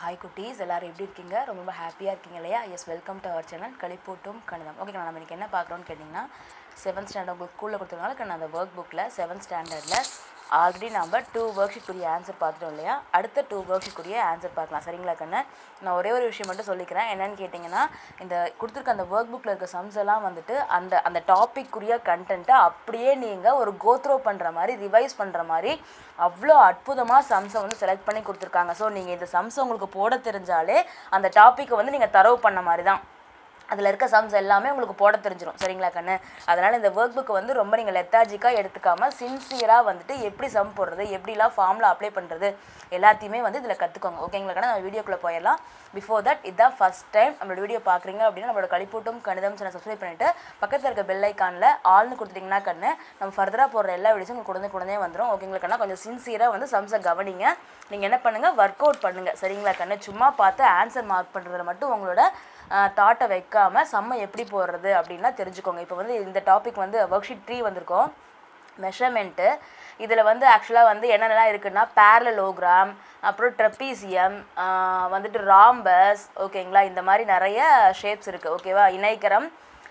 Hi குட்டீஸ் எல்லாரும் எப்படி இருக்கீங்க ரொம்ப ரொம்ப ஹாப்பியாக இருக்கீங்க இல்லையா yes welcome to our channel களிப்பூட்டும் கணிதம் ஓகே நம்ம இன்னைக்கு என்ன பார்க்குறோன்னு கேட்டிங்கன்னா செவன்த் ஸ்டாண்டர்ட் உங்களுக்கு ஸ்கூலில் கொடுத்துருக்காங்க நான் அந்த ஒர்க் புக்கில் செவன்த் ஸ்டாண்டர்டில் ஆல்ரெடி நம்ம டூ ஒர்க் ஷீட்க்குரிய ஆன்சர் பார்த்துட்டோம் இல்லையா அடுத்த டூ ஒர்க் ஷீட்க்குரிய ஆன்சர் பார்க்கலாம் சரிங்களா கண்ணு நான் ஒரே ஒரு விஷயம் மட்டும் சொல்லிக்கிறேன் என்னன்னு கேட்டிங்கன்னா இந்த கொடுத்துருக்க அந்த ஒர்க் புக்கில் இருக்க சம்ஸ் எல்லாம் வந்துட்டு அந்த அந்த டாபிக்குரிய கண்டென்ட்டை அப்படியே நீங்கள் ஒரு கோத்ரோ பண்ணுற மாதிரி ரிவைஸ் பண்ணுற மாதிரி அவ்வளோ அற்புதமாக சம்ஸை வந்து செலக்ட் பண்ணி கொடுத்துருக்காங்க ஸோ நீங்கள் இந்த சம்ஸ் உங்களுக்கு போட தெரிஞ்சாலே அந்த டாப்பிக்கை வந்து நீங்கள் தரவு பண்ண மாதிரி தான் அதில் இருக்க சம்ஸ் எல்லாமே உங்களுக்கு போட தெரிஞ்சிடும் சரிங்களா கண்ணு அதனால் இந்த ஒர்க் புக்கை வந்து ரொம்ப நீங்கள் லெத்தாஜிக்காக எடுத்துக்காமல் சின்சியராக வந்துட்டு எப்படி சம் போடுறது எப்படிலாம் ஃபார்மில் அப்ளை பண்ணுறது எல்லாத்தையுமே வந்து இதில் கற்றுக்கோங்க ஓகேங்களா கண்ணு நம்ம வீடியோக்குள்ளே போயிடலாம் பிஃபோர் தட் இதான் ஃபஸ்ட் டைம் நம்மளோட வீடியோ பார்க்குறீங்க அப்படின்னா நம்மளோட களிப்பூட்டும் கணிதம் சேனல் சப்ஸ்கிரைப் பண்ணிவிட்டு பக்கத்தில் இருக்க பெல் ஐக்கானில் ஆல்னு கொடுத்துட்டிங்கன்னா கண்ணு நம்ம ஃபர்தராக போடுற எல்லா வீடியோஸும் உங்களுக்கு உடனே உடனே வந்துடும் ஓகேங்களா கண்ணா கொஞ்சம் சின்சியராக வந்து சம்ஸை கவனிங்க நீங்கள் என்ன பண்ணுங்கள் ஒர்க் அவுட் பண்ணுங்கள் சரிங்களா கண்ணு சும்மா பார்த்து ஆன்சர் மார்க் பண்ணுறதுல மட்டும் உங்களோட தாட்டை வைக்காமல் செம்ம எப்படி போடுறது அப்படின்லாம் தெரிஞ்சுக்கோங்க இப்போ வந்து இந்த டாபிக் வந்து ஒர்க் ஷீட் த்ரீ வந்திருக்கோம் மெஷர்மெண்ட்டு இதில் வந்து ஆக்சுவலாக வந்து என்னென்னலாம் இருக்குன்னா பேரலோகிராம் அப்புறம் ட்ரெப்பீசியம் வந்துட்டு ராம்பஸ் ஓகேங்களா இந்த மாதிரி நிறைய ஷேப்ஸ் இருக்குது ஓகேவா இணைக்கரம்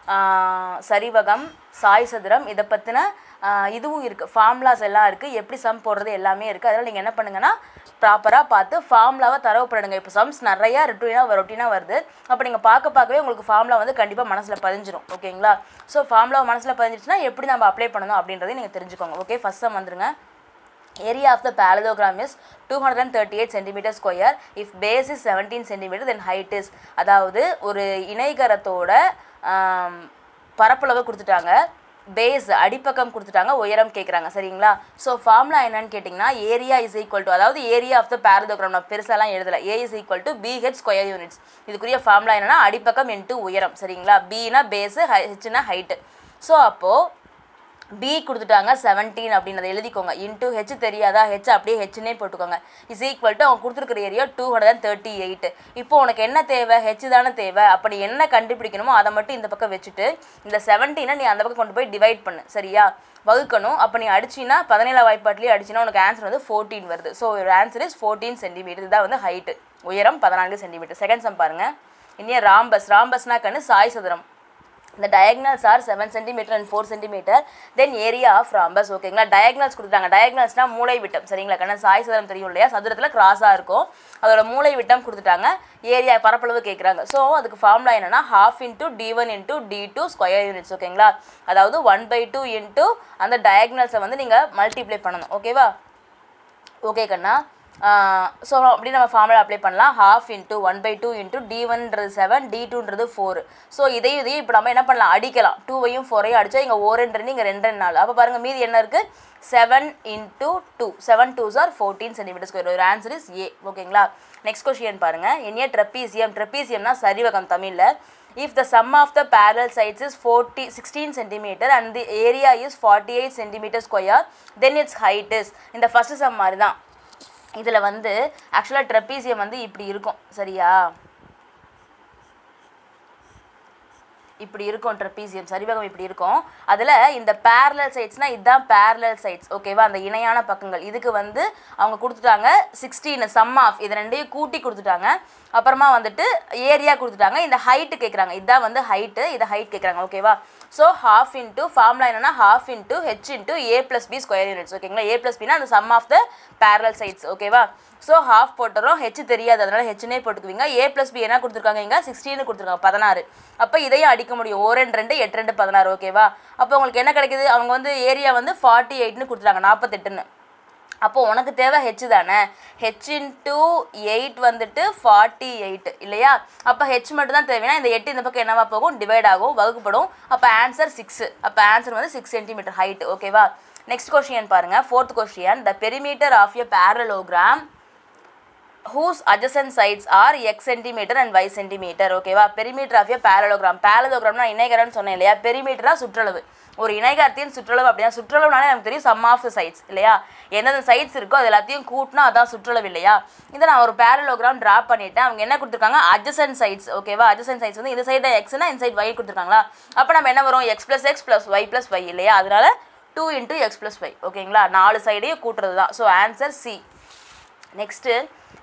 சரிவகம் சாய் சதுரம் இதை பற்றின இதுவும் இருக்குது ஃபார்முலாஸ் எல்லாம் இருக்குது எப்படி சம் போடுறது எல்லாமே இருக்குது அதனால் நீங்கள் என்ன பண்ணுங்கன்னா ப்ராப்பராக பார்த்து ஃபார்முலாவை தரவு பண்ணுங்க இப்போ சம்ஸ் நிறையா ரொட்டீனாக ரொட்டீனாக வருது அப்போ நீங்கள் பார்க்க பார்க்கவே உங்களுக்கு ஃபார்முலா வந்து கண்டிப்பாக மனசில் பதிஞ்சிரும் ஓகேங்களா ஸோ ஃபார்முலா மனசில் பதிஞ்சிருச்சுன்னா எப்படி நம்ம அப்ளை பண்ணணும் அப்படின்றதையும் நீங்கள் தெரிஞ்சுக்கோங்க ஓகே ஃபஸ்ட் சம் வந்துருங்க area of the parallelogram is 238 centimeter square if base is 17 centimeter then height is அதாவது ஒரு இணைகரத்தோட பரப்பளவு கொடுத்துட்டாங்க பேஸ் அடிப்பக்கம் கொடுத்துட்டாங்க உயரம் கேட்குறாங்க சரிங்களா ஸோ ஃபார்முலா என்னன்னு கேட்டிங்கன்னா ஏரியா இஸ் ஈக்குவல் டு அதாவது ஏரியா ஆஃப் த பேரலோகிராம் நான் பெருசாலாம் எழுதலை A is equal to BH square units இதுக்குரிய ஃபார்முலா என்னன்னா அடிப்பக்கம் இன்ட்டு உயரம் சரிங்களா பினா பேஸு ஹெச்னா ஹைட்டு ஸோ அப்போது பி கொடுத்துட்டாங்க செவன்டீன் அப்படின்னு அதை எழுதிக்கோங்க இன்டூ ஹெச் தெரியாதா ஹெச் அப்படியே ஹெச்னே போட்டுக்கோங்க இஸ் ஈக்குவல் டு அவங்க கொடுத்துருக்குற area two hundred and thirty eight இப்போ உனக்கு என்ன தேவை ஹெச் தானே தேவை அப்படி என்ன கண்டுபிடிக்கணுமோ அதை மட்டும் இந்த பக்கம் வச்சுட்டு இந்த செவன்டீனை நீ அந்த பக்கம் கொண்டு போய் டிவைட் பண்ணு சரியா வகுக்கணும் அப்போ நீ அடிச்சின்னா பதினேழு வாய்ப்பாட்டிலேயே அடிச்சினா உனக்கு ஆன்சர் வந்து ஃபோர்டீன் வருது ஸோ ஒரு ஆன்சர் இஸ் ஃபோர்டீன் சென்டிமீட்டர் இதுதான் வந்து ஹைட்டு உயரம் பதினான்கு சென்டிமீட்டர் செகண்ட் சம் பாருங்கள் இன்னும் ராம்பஸ் ராம்பஸ்னா கண்ணு சாய் சதுரம் the diagonals are 7 cm and 4 cm then area of rhombus ஓகேங்களா diagonals கொடுத்துட்டாங்க diagonalsனா மூளை விட்டம் சரிங்களா கண்ணா சாய் சதுரம் தெரியும் இல்லையா சதுரத்தில் கிராஸாக இருக்கும் அதோட மூளை விட்டம் கொடுத்துட்டாங்க ஏரியா பரப்பளவு கேட்குறாங்க ஸோ அதுக்கு ஃபார்முலா என்னன்னா half into D one into D two square units ஓகேங்களா அதாவது ஒன் பை டூ இன்ட்டு அந்த டயக்னல்ஸை வந்து நீங்கள் மல்டிப்ளை பண்ணணும் ஓகேவா ஓகே கண்ணா ஸோ அப்படி நம்ம ஃபார்முலா அப்ளை பண்ணலாம் half into one by two into D ஒன்றது செவன் டி டூன்றது ஃபோர் ஸோ இதையும் இதையும் இப்போ நம்ம என்ன பண்ணலாம் அடிக்கலாம் டூவையும் ஃபோரையும் அடித்தா இங்கே ஒரு ரெண்டு இங்கே ரெண்டு நாலு அப்போ பாருங்கள் மீதி என்ன இருக்குது seven into two seven twos are fourteen centimetre square ஒரு ஆன்சர் இஸ் ஏ ஓகேங்களா நெக்ஸ்ட் கொஷின் பாருங்கள் என்னைய ட்ரெப்பீசியம் ட்ரெப்பீசியம்னா சரிவகம் தமிழில் if the sum of the parallel sides is 40 16 centimeter and the area is 48 centimeter square then its height is இந்த first sum மாதிரி தான் இதில் வந்து ஆக்சுவலாக ட்ரெப்பீசியம் வந்து இப்படி இருக்கும் சரியா இப்படி இருக்கும் ட்ரெப்பீசியம் சரிவகம் இப்படி இருக்கும் அதில் இந்த பேரலல் சைட்ஸ்னால் இதுதான் பேரலல் சைட்ஸ் ஓகேவா அந்த இணையான பக்கங்கள் இதுக்கு வந்து அவங்க கொடுத்துட்டாங்க சிக்ஸ்டீன் சம் ஆஃப் இது ரெண்டையும் கூட்டி கொடுத்துட்டாங்க அப்புறமா வந்துட்டு ஏரியா கொடுத்துட்டாங்க இந்த ஹைட்டு கேட்குறாங்க இதுதான் வந்து ஹைட்டு இதை ஹைட் கேட்குறாங்க ஓகேவா ஸோ ஹாஃப் இன்ட்டு ஃபார்முலா என்னன்னா half into H into A plus B square units ஓகேங்களா ஏ ப்ளஸ் பினா அந்த sum of the parallel sides ஓகேவா ஸோ ஹாஃப் போட்டுறோம் ஹெச் தெரியாது அதனால ஹெச்னே போட்டுக்குவீங்க ஏ ப்ளஸ் பி என்ன கொடுத்துருக்காங்க இங்கே சிக்ஸ்டீனு கொடுத்துருக்காங்க பதினாறு அப்போ இதையும் அடிக்க முடியும் ஓ ரெண்டு ரெண்டு எட்டு ரெண்டு பதினாறு ஓகேவா அப்போ உங்களுக்கு என்ன கிடைக்குது அவங்க வந்து ஏரியா வந்து ஃபார்ட்டி எயிட்னு கொடுத்துருக்காங்க நாற்பத்தெட்டுன்னு அப்போ உனக்கு தேவை ஹெச் தானே ஹெச் இன்ட்டு எயிட் வந்துட்டு ஃபார்ட்டி எயிட் இல்லையா அப்போ ஹெச் மட்டும் தான் தேவைன்னா இந்த எட்டு இந்த பக்கம் என்னவா போகும் டிவைட் ஆகும் வகுக்கப்படும் அப்போ ஆன்சர் சிக்ஸ் அப்போ ஆன்சர் வந்து சிக்ஸ் சென்டிமீட்டர் ஹைட் ஓகேவா நெக்ஸ்ட் கொஸ்டின் பாருங்கள் fourth question the perimeter of a parallelogram whose adjacent sides are x centimeter and y centimeter ஓகேவா பெரிமீட்டர் ஆஃப் ஏ பேரலோகிராம் பேரலோகிராம்னா இணைகரம்னு சொன்னேன் இல்லையா பெரிமீட்டரா சுற்றளவு ஒரு இணைகரத்தின் சுற்றளவு அப்படின்னா சுற்றளவுனாலே நமக்கு தெரியும் சம் ஆஃப் த சைட்ஸ் இல்லையா எந்தெந்த சைட்ஸ் இருக்கோ அது எல்லாத்தையும் கூட்டினா அதான் சுற்றளவு இல்லையா இதை நான் ஒரு பேரலோகிராம் ட்ரா பண்ணிட்டேன் அவங்க என்ன கொடுத்துருக்காங்க adjacent சைட்ஸ் ஓகேவா adjacent சைட்ஸ் வந்து இந்த சைடு எக்ஸ்னா இந்த சைடு y கொடுத்துருக்காங்களா அப்போ நம்ம என்ன வரும் X plus X plus Y plus Y இல்லையா அதனால two into X plus Y ஓகேங்களா நாலு சைடையும் கூட்டுறது தான் so answer C next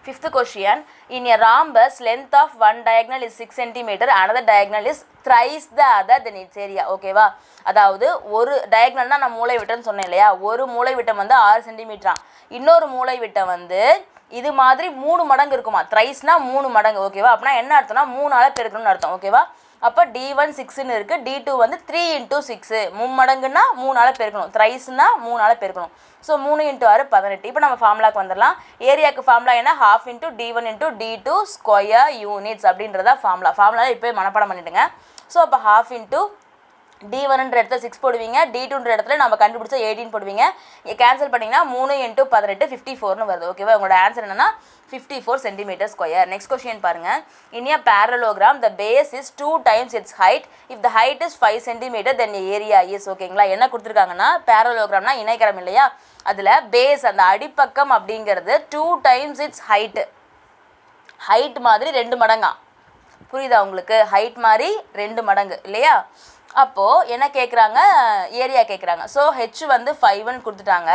fifth question in a rhombus length of one diagonal is six centimetre another diagonal is thrice the other than its area ஓகேவா அதாவது ஒரு டயக்னல்னா நான் மூளை விட்டம்னு சொன்னேன் இல்லையா ஒரு மூளை விட்டம் வந்து ஆறு சென்டிமீட்டரா இன்னொரு மூளை விட்டம் வந்து இது மாதிரி மூணு மடங்கு இருக்குமா த்ரைஸ்னா மூணு மடங்கு ஓகேவா அப்படின்னா என்ன அர்த்தம்னா மூணால பெருக்கணும்னு அர்த்தம் ஓகேவா அப்போ டி ஒன் சிக்ஸ்னு இருக்குது டி டூ வந்து த்ரீ இன்ட்டு சிக்ஸு மும்மடங்குன்னா மூணால பெருக்கணும் த்ரைஸ்னா மூணால பெருக்கணும் ஸோ மூணு இன்ட்டு ஆறு பதினெட்டு இப்போ நம்ம ஃபார்முலாக்கு வந்துடலாம் ஏரியாவுக்கு ஃபார்முலா என்ன half into D one into D two square units அப்படின்றதா ஃபார்முலா ஃபார்முலா இப்போ மனப்பாடம் பண்ணிட்டுங்க ஸோ அப்போ ஹாஃப் இன்ட்டு டி ஒன்ன்ற இடத்துல சிக்ஸ் போடுவீங்க டி டூன்ற இடத்துல நம்ம கண்டுபிடிச்ச எயிட்டின் போடுவீங்க கேன்சல் பண்ணிங்கன்னா மூணு இன்ட்டு பதினெட்டு ஃபிஃப்டி ஃபோர்னு வருது ஓகேவா உங்களோட ஆன்சர் என்னன்னா fifty four centimetre square next question பாருங்க in a parallelogram the base is two times its height if the height is five centimetre then area is ஓகேங்களா என்ன கொடுத்துருக்காங்கன்னா பேரலோகிராம்னா இணைக்கரம் இல்லையா அதில் பேஸ் அந்த அடிப்பக்கம் அப்படிங்கிறது two times its height height மாதிரி ரெண்டு மடங்கா புரியுதா உங்களுக்கு ஹைட் மாதிரி ரெண்டு மடங்கு இல்லையா அப்போது என்ன கேட்குறாங்க ஏரியா கேட்குறாங்க ஸோ ஹெச் வந்து ஃபைவ்னு கொடுத்துட்டாங்க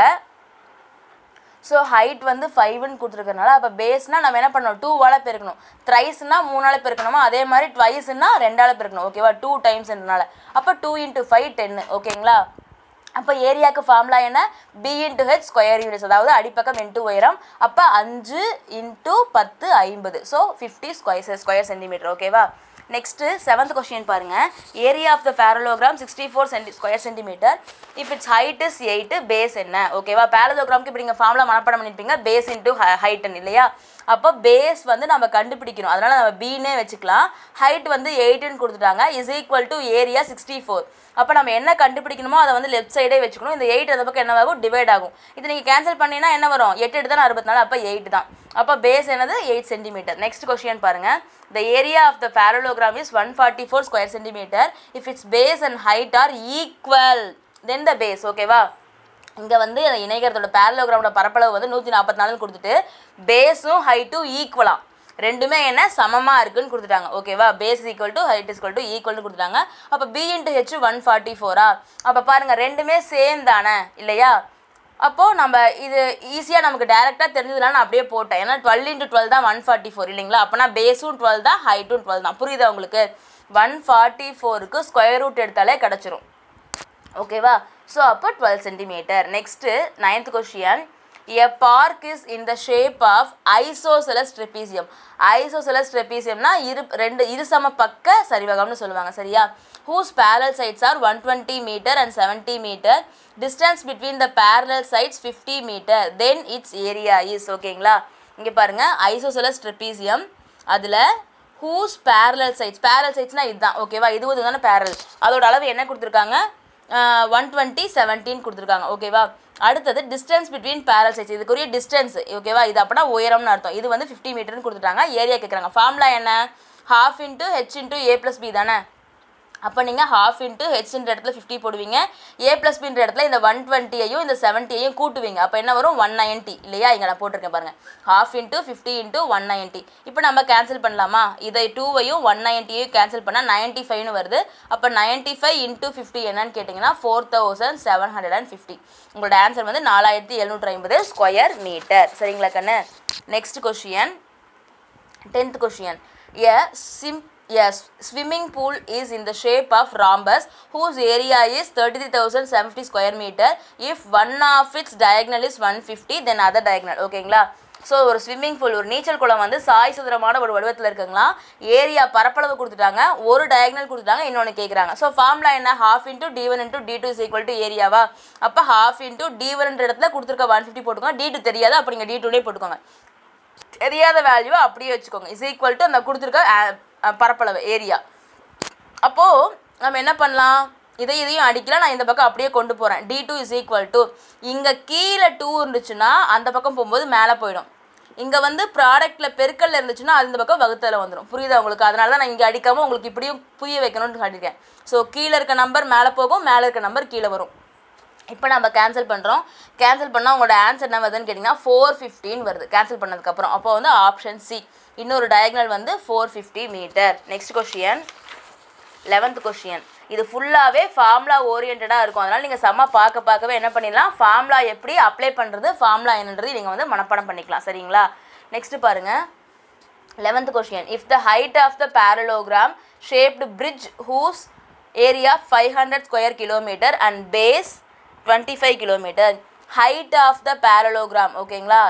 ஸோ ஹைட் வந்து ஃபைவ்னு கொடுத்துருக்கறனால அப்போ பேஸ்னால் நம்ம என்ன பண்ணணும் டூவால் பெருக்கணும் த்ரைஸ்னா மூணால் பெருக்கணுமா அதே மாதிரி ட்வைஸ்னா ரெண்டால் பெருக்கணும் ஓகேவா டூ டைம்ஸ்ன்றனால அப்போ டூ இன்ட்டு ஃபைவ் டென்னு ஓகேங்களா அப்போ ஏரியாவுக்கு ஃபார்முலா என்ன B into H square units அதாவது அடிப்பக்கம் இன்ட்டு உயரம் அப்போ அஞ்சு இன்ட்டு பத்து ஐம்பது so fifty square square centimetre ஓகேவா நெக்ஸ்ட்டு செவன்த் கொஸ்டின் பாருங்க area of the parallelogram sixty four centi square centimetre if its height is eight base என்ன ஓகேவா பேரலோகிராம்க்கு இப்போ நீங்கள் ஃபார்முலா மனப்பாடம் பண்ணியிருப்பீங்க பேஸ் இன்ட்டு ஹைட்டன் இல்லையா அப்போ பேஸ் வந்து நம்ம கண்டுபிடிக்கணும் அதனால் நம்ம பீனே வச்சுக்கலாம் ஹைட் வந்து எயிட்டுன்னு கொடுத்துட்டாங்க is equal to area sixty four அப்போ நம்ம என்ன கண்டுபிடிக்கணுமோ அதை வந்து லெஃப்ட் சைடே வச்சுக்கணும் இந்த எயிட் அந்த பக்கம் என்ன ஆகும் டிவைட் ஆகும் இது நீங்கள் கேன்சல் பண்ணீங்கன்னா என்ன வரும் எட்டு எடுத்து தான் அறுபத்தி நாலு அப்போ எயிட் தான் அப்போ பேஸ் என்னது எயிட் சென்டிமீட்டர் நெக்ஸ்ட் கொஸ்டின் பாருங்க the area of the parallelogram is one forty four square centimetre if its base and height are equal then the base ஓகேவா இங்கே வந்து அந்த இணைகரத்தோட பேரலோகிராமோட பரப்பளவு வந்து நூற்றி நாற்பத்தி நாலுன்னு கொடுத்துட்டு பேஸும் ஹைட்டும் ஈக்குவலாம் ரெண்டுமே என்ன சமமாக இருக்குன்னு கொடுத்துட்டாங்க ஓகேவா base equal to height is equal to ஈக்குவல்னு கொடுத்துட்டாங்க அப்போ B into H one forty ஃபோரா அப்போ பாருங்கள் ரெண்டுமே சேம் தானே இல்லையா அப்போது நம்ம இது ஈஸியாக நமக்கு டேரெக்டாக தெரிஞ்சதுனால நான் அப்படியே போட்டேன் ஏன்னா டுவெல் இன்ட்டு டுவெல் தான் ஒன் ஃபார்ட்டி ஃபோர் இல்லைங்களா அப்போனா பேஸும் டுவெல் தான் ஹைட்டும் டுவெல் தான் புரியுதா உங்களுக்கு ஒன் ஃபார்ட்டி ஃபோருக்கு ஸ்கொயர் ரூட் எடுத்தாலே கிடச்சிரும் ஓகேவா ஸோ அப்போ twelve centimetre next ninth question a park is in the shape of isosceles trapezium isosceles ட்ரெபீசியம்னா இரு ரெண்டு இருசம பக்க சரிவகம்னு சொல்லுவாங்க சரியா whose parallel sides are one twenty metre and seventy metre distance between the parallel sides fifty metre then its area is ஓகேங்களா இங்கே பாருங்கள் ஐசோசெலஸ் ட்ரெபீசியம் அதில் ஹூஸ் parallel sides parallel sidesனா இதுதான் ஓகேவா இது வந்து தானே parallel அதோட அளவு என்ன கொடுத்துருக்காங்க ஒன் டுவெண்ட்டி செவன்டீன் கொடுத்துருக்காங்க ஓகேவா அடுத்தது டிஸ்டன்ஸ் பிட்வீன் பேரல் சைஸ் இதுக்குரிய டிஸ்டன்ஸ் ஓகேவா இது அப்படின்னா உயரம்னு அர்த்தம் இது வந்து ஃபிஃப்டி மீட்டர்னு கொடுத்துட்டாங்க ஏரியா கேட்குறாங்க ஃபார்முலா என்ன half into H into A plus B தானே அப்போ நீங்கள் ஹாஃப் இன்ட்டு ஹெச்ன்ற இடத்துல ஃபிஃப்டி போடுவீங்க ஏ ப்ளஸ் பின்ற இடத்துல இந்த ஒன் டுவெண்ட்டியையும் இந்த செவன்ட்டியையும் கூட்டுவீங்க அப்போ என்ன வரும் ஒன் நைன்ட்டி இல்லையா இங்கே நான் போட்டிருக்கேன் பாருங்கள் half into fifty into one ninety இப்போ நம்ம கேன்சல் பண்ணலாமா இதை டூவையும் ஒன் நைன்ட்டியையும் கேன்சல் பண்ணால் நைன்ட்டி ஃபைவ்னு வருது அப்போ நைன்ட்டி ஃபைவ் இன்ட்டு ஃபிஃப்டி என்னன்னு கேட்டிங்கன்னா four thousand seven hundred and fifty உங்களோட ஆன்சர் வந்து நாலாயிரத்தி எழுநூற்றி ஐம்பது ஸ்கொயர் மீட்டர் சரிங்களா கண்ணு next question tenth question a சிம் Yes, swimming pool is in the shape of rhombus whose area is 33,750 square meter. If one of its diagonal is 150, then other diagonal. ஓகேங்களா ஸோ ஒரு ஸ்விம்மிங் பூல் ஒரு நீச்சல் குளம் வந்து சாய் சுதரமான ஒரு வடிவத்தில் இருக்குங்களா ஏரியா பரப்பளவு கொடுத்துட்டாங்க ஒரு டயக்னல் கொடுத்துட்டாங்க இன்னொன்று கேட்குறாங்க ஸோ ஃபார்முலா என்ன half into D one into D two is equal to ஏரியாவா அப்போ ஹாஃப் இன்ட்டு டி ஒன்ன்ற இடத்துல கொடுத்துருக்க ஒன் ஃபிஃப்டி போட்டுக்கோங்க டி டூ தெரியாது அப்போ நீங்கள் டி டூனே போட்டுக்கோங்க தெரியாத வேல்யூவை அப்படியே வச்சுக்கோங்க இஸ் ஈக்குவல் டு அந்த கொடுத்துருக்க அஹ், அஹ், பரப்பளவு ஏரியா அப்போது நம்ம என்ன பண்ணலாம் இதை இதையும் அடிக்கலாம் நான் இந்த பக்கம் அப்படியே கொண்டு போகிறேன் D two is equal to இங்கே கீழே டூ இருந்துச்சுன்னா அந்த பக்கம் போகும்போது மேலே போயிடும் இங்கே வந்து ப்ராடக்ட்டில் பெருக்கல்ல இருந்துச்சுன்னா அது இந்த பக்கம் வகுத்தல வந்துடும் புரியுதா உங்களுக்கு அதனால தான் நான் இங்கே அடிக்காமல் உங்களுக்கு இப்படியும் புரிய வைக்கணும்னு காட்டியிருக்கேன் ஸோ கீழே இருக்க நம்பர் மேலே போகும் மேலே இருக்க நம்பர் கீழே வரும் இப்போ நம்ம கேன்சல் பண்ணுறோம் கேன்சல் பண்ணால் உங்களோட ஆன்சர் என்ன வருதுன்னு கேட்டிங்கன்னா ஃபோர் ஃபிஃப்டின் வருது கேன்சல் பண்ணதுக்கப்புறம் அப்போ வந்து ஆப்ஷன் சி இன்னொரு டயக்னல் வந்து four fifty metre next question eleventh question இது ஃபுல்லாகவே ஃபார்முலா ஓரியன்டாக இருக்கும் அதனால் நீங்கள் செம்ம பார்க்க பார்க்கவே என்ன பண்ணிடலாம் ஃபார்முலா எப்படி அப்ளை பண்ணுறது ஃபார்முலா என்னன்றது நீங்கள் வந்து மனப்பாடம் பண்ணிக்கலாம் சரிங்களா நெக்ஸ்ட் பாருங்க eleventh question if the height of the parallelogram shaped bridge whose area 500 square kilometre and base 25 five kilometre height of the parallelogram ஓகேங்களா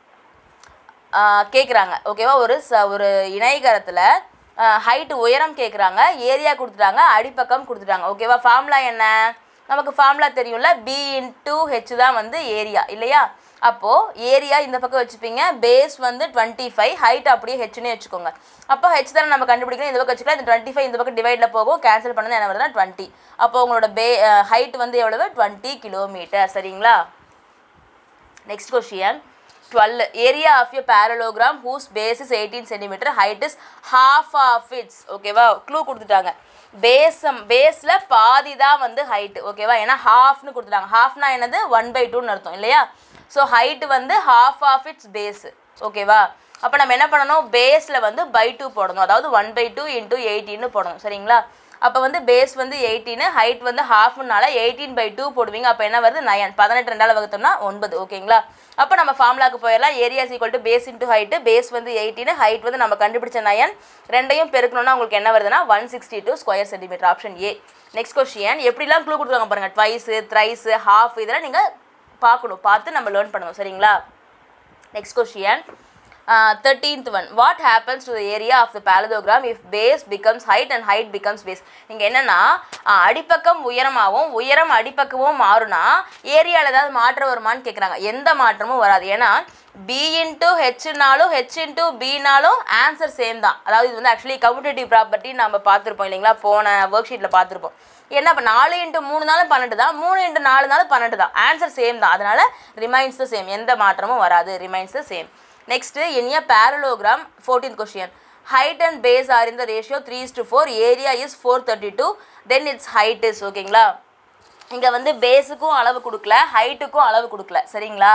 கேட்குறாங்க ஓகேவா ஒரு ச ஒரு இணையகரத்தில் ஹைட் உயரம் கேட்குறாங்க ஏரியா கொடுத்துட்டாங்க அடிப்பக்கம் கொடுத்துட்டாங்க ஓகேவா ஃபார்முலா என்ன நமக்கு ஃபார்முலா தெரியும்ல பி இன்டூ ஹெச் தான் வந்து ஏரியா இல்லையா அப்போது ஏரியா இந்த பக்கம் வச்சுப்பீங்க பேஸ் வந்து டுவெண்ட்டி ஃபைவ் ஹைட் அப்படியே ஹெச்னே வச்சுக்கோங்க அப்போ ஹெச் தானே நம்ம கண்டுபிடிக்கணும் இந்த பக்கம் வச்சுக்கலாம் இந்த டுவெண்ட்டி ஃபைவ் இந்த பக்கம் டிவைடில் போகும் கேன்சல் பண்ணது என்ன வருதுன்னா டுவெண்ட்டி அப்போ உங்களோட பே ஹைட் வந்து எவ்வளவு டுவெண்ட்டி கிலோமீட்டர் சரிங்களா next question twelve area of யூ parallelogram whose base is eighteen centimetre height is half of its ஓகேவா க்ளூ கொடுத்துட்டாங்க பேஸம் பேஸில் பாதி தான் வந்து ஹைட் ஓகேவா ஏன்னா ஹாஃப்னு கொடுத்துட்டாங்க ஹாஃப்னா என்னது ஒன் பை டூன்னு அர்த்தம் இல்லையா ஸோ ஹைட் வந்து half ஆஃப் இட்ஸ் பேஸ் ஓகேவா அப்போ நம்ம என்ன பண்ணணும் பேஸில் வந்து பை டூ போடணும் அதாவது ஒன் பை டூ இன்டூ எயிட்டின்னு போடணும் சரிங்களா அப்போ வந்து பேஸ் வந்து எயிட்டீனு ஹைட் வந்து ஹாஃப்னால எயிட்டீன் பை டூ போடுவீங்க அப்போ என்ன வருது நயன் பதினெட்டு ரெண்டால் வகுத்தோம்னா ஒன்பது ஓகேங்களா அப்போ நம்ம ஃபார்முலாக்கு போயிடலாம் area equal to base into height base வந்து எயிட்டீனு ஹைட் வந்து நம்ம கண்டுபிடிச்ச நயன் ரெண்டையும் பெருக்கணும்னா உங்களுக்கு என்ன வருதுன்னா one sixty two square centimetre option A next question எப்படிலாம் க்ளூ கொடுத்துருக்காங்க பாருங்கள் ட்வைஸு த்ரைஸு ஹாஃப் இதெல்லாம் நீங்கள் பார்க்கணும் பார்த்து நம்ம லேர்ன் பண்ணணும் சரிங்களா next question thirteenth one what happens to the area of the parallelogram if base becomes height and height becomes base இங்கே என்னென்னா அடிப்பக்கம் உயரமாகவும் உயரம் அடிப்பக்கமும் மாறுனா ஏரியாவில் ஏதாவது மாற்றம் வருமான்னு கேட்குறாங்க எந்த மாற்றமும் வராது ஏன்னா பி இன்ட்டு ஹெச்னாலும் ஹெச் இன்ட்டு பினாலும் ஆன்சர் சேம் தான் அதாவது இது வந்து ஆக்சுவலி கம்யூட்டேட்டிவ் ப்ராப்பர்ட்டி நம்ம பார்த்துருப்போம் இல்லைங்களா போன ஒர்க் ஷீட்டில் பார்த்துருப்போம் என்ன இப்போ நாலு இன்ட்டு மூணு நாளும் பன்னெண்டு தான் மூணு இன்ட்டு நாலு நாளும் பன்னெண்டு தான் ஆன்சர் சேம் தான் அதனால ரிமைன்ஸ் த சேம் எந்த மாற்றமும் வராது remains the same next in a parallelogram 14th கொஷின் height and base are in the ratio three is to four area is four thirty two then its height is ஓகேங்களா இங்கே வந்து பேஸுக்கும் அளவு கொடுக்கல ஹைட்டுக்கும் அளவு கொடுக்கல சரிங்களா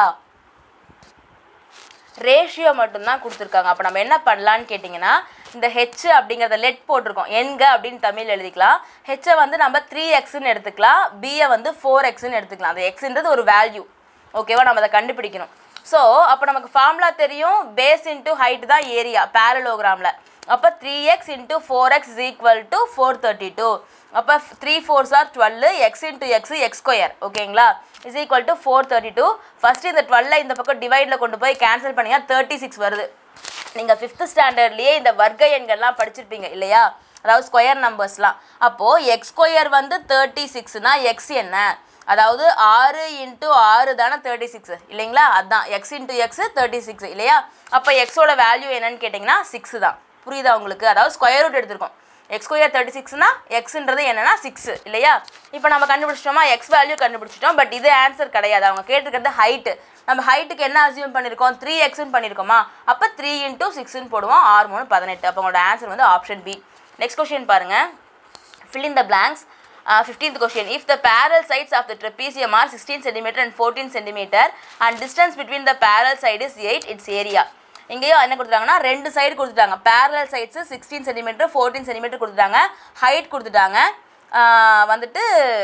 ரேஷியோ மட்டும்தான் கொடுத்துருக்காங்க அப்போ நம்ம என்ன பண்ணலான்னு கேட்டிங்கன்னா இந்த ஹெச் அப்படிங்கிறத லெட் போட்டிருக்கோம் எண்க அப்படின்னு தமிழ் எழுதிக்கலாம் ஹெச்சை வந்து நம்ம த்ரீ எக்ஸ்ன்னு எடுத்துக்கலாம் பியை வந்து ஃபோர் எக்ஸ்ன்னு எடுத்துக்கலாம் அந்த எக்ஸ்ன்றது ஒரு வேல்யூ ஓகேவா நம்ம அதை கண்டுபிடிக்கணும் ஸோ அப்போ நமக்கு ஃபார்முலா தெரியும் பேஸ் இன்ட்டு ஹைட் தான் ஏரியா பேரலோகிராமில் அப்போ three X into four X is equal to four thirty two அப்போ three fours are twelve X into X X square ஓகேங்களா is equal to four thirty two first இந்த டுவெல்லை இந்த பக்கம் டிவைடில் கொண்டு போய் கேன்சல் பண்ணிங்க தேர்ட்டி சிக்ஸ் வருது நீங்கள் ஃபிஃப்த் ஸ்டாண்டர்ட்லேயே இந்த வர்க்க எண்கள்லாம் படிச்சிருப்பீங்க இல்லையா அதாவது ஸ்கொயர் நம்பர்ஸ்லாம் அப்போது எக்ஸ் ஸ்கொயர் வந்து தேர்ட்டி சிக்ஸ்னா எக்ஸ் என்ன அதாவது ஆறு இன்ட்டு ஆறு தானே தேர்ட்டி சிக்ஸ் இல்லைங்களா அதான் X into X thirty six இல்லையா அப்போ எக்ஸோட வேல்யூ என்னன்னு கேட்டிங்கன்னா சிக்ஸ் தான் புரியுதா உங்களுக்கு அதாவது ஸ்கொயர் ரூட் எடுத்திருக்கோம் எக்ஸ் ஸ்கொயர் தேர்ட்டி சிக்ஸ்னா எக்ஸ்ன்றது என்னன்னா சிக்ஸ் இல்லையா இப்போ நம்ம கண்டுபிடிச்சிட்டோமா எக்ஸ் வேல்யூ கண்டுபிடிச்சிட்டோம் பட் இது ஆன்சர் கிடையாது அவங்க கேட்டிருக்கிறது ஹைட்டு நம்ம ஹைட்டுக்கு என்ன அசியூம் பண்ணியிருக்கோம் த்ரீ எக்ஸ்னு பண்ணியிருக்கோமா அப்போ த்ரீ இன்ட்டு சிக்ஸ்னு போடுவோம் ஆறு மூணு பதினெட்டு அப்போ உங்களோட ஆன்சர் வந்து ஆப்ஷன் பி நெக்ஸ்ட் கொஸ்டின் பாருங்கள் fill in the blanks. Uh, 15th question. If the parallel sides of the trapezium are 16 cm and 14 cm and distance between the parallel side is 8, its area. இங்கேயும் என்ன கொடுத்துட்டாங்கன்னா ரெண்டு side கொடுத்துட்டாங்க parallel sides sixteen centimetre fourteen centimetre கொடுத்துட்டாங்க height கொடுத்துட்டாங்க ஆஹ் வந்துட்டு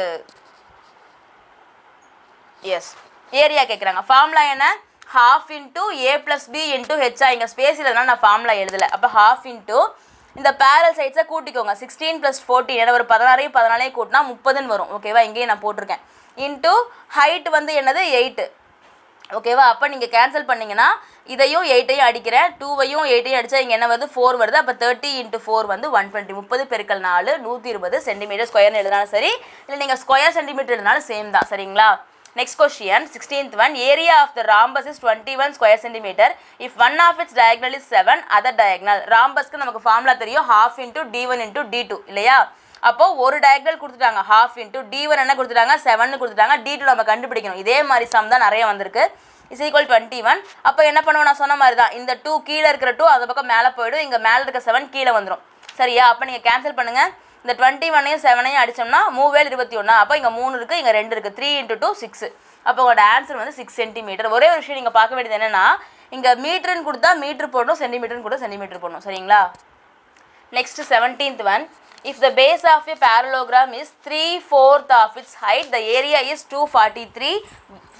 எஸ் area கேட்குறாங்க ஃபார்முலா என்ன half into A plus B into H இங்கே ஸ்பேஸ் இல்லைனா நான் ஃபார்முலா எழுதலை அப்போ ஹாஃப் இன்ட்டு இந்த பேரல் சைட்ஸை கூட்டிக்கோங்க சிக்ஸ்டீன் ப்ளஸ் ஃபோர்டீன் ஏன்னா ஒரு பதினாறையும் பதினாலையும் கூட்டினா முப்பதுன்னு வரும் ஓகேவா இங்கேயும் நான் போட்டிருக்கேன் இன்ட்டு ஹைட் வந்து என்னது எயிட்டு ஓகேவா அப்போ நீங்கள் கேன்சல் பண்ணீங்கன்னா இதையும் எயிட்டையும் அடிக்கிறேன் டூவையும் எயிட்டையும் அடித்தா இங்கே என்ன வருது ஃபோர் வருது அப்போ தேர்ட்டி இன்ட்டு ஃபோர் வந்து ஒன் டுவெண்ட்டி முப்பது பெருக்கல் நாலு நூற்றி இருபது சென்டிமீட்டர் ஸ்கொயர்னு எழுதினாலும் சரி இல்லை நீங்கள் ஸ்கொயர் சென்டிமீட்டர் எழுதினாலும் சேம் தான் சரிங்களா next question sixteenth one area of the rhombus is twenty one square centimetre if one of its diagonal is seven other diagonal ராம்பஸ்க்கு நமக்கு ஃபார்முலா தெரியும் half into D one into D two இல்லையா அப்போ ஒரு diagonal கொடுத்துட்டாங்க half into D one என்ன கொடுத்துட்டாங்க seven கொடுத்துட்டாங்க டி டூ நம்ம கண்டுபிடிக்கணும் இதே மாதிரி சம் தான் நிறைய வந்திருக்கு இஸ் ஈக்குவல் டுவெண்ட்டி ஒன் அப்போ என்ன பண்ணுவோம் நான் சொன்ன மாதிரி தான் இந்த டூ கீழே இருக்கிற டூ அந்த பக்கம் மேலே போயிடும் இங்கே மேலே இருக்க செவன் கீழே வந்துடும் சரியா அப்போ நீங்கள் கேன்சல் பண்ணுங்கள் இந்த டுவெண்ட்டி ஒன்னையும் செவனையும் அடிச்சோம்னா மூவேல் இருபத்தி ஒன்றா அப்போ இங்கே மூணு இருக்குது இங்கே ரெண்டு இருக்குது த்ரீ இன்ட்டு டூ சிக்ஸ் அப்போ உங்களோட ஆன்சர் வந்து சிக்ஸ் சென்டிமீட்டர் ஒரே ஒரு விஷயம் நீங்கள் பார்க்க வேண்டியது என்னென்னா இங்கே மீட்டர்னு கொடுத்தா மீட்டர் போடணும் சென்டிமீட்டர்னு கூட சென்டிமீட்டர் போடணும் சரிங்களா next seventeenth one if the base of a parallelogram is three fourth of its height the area is two forty three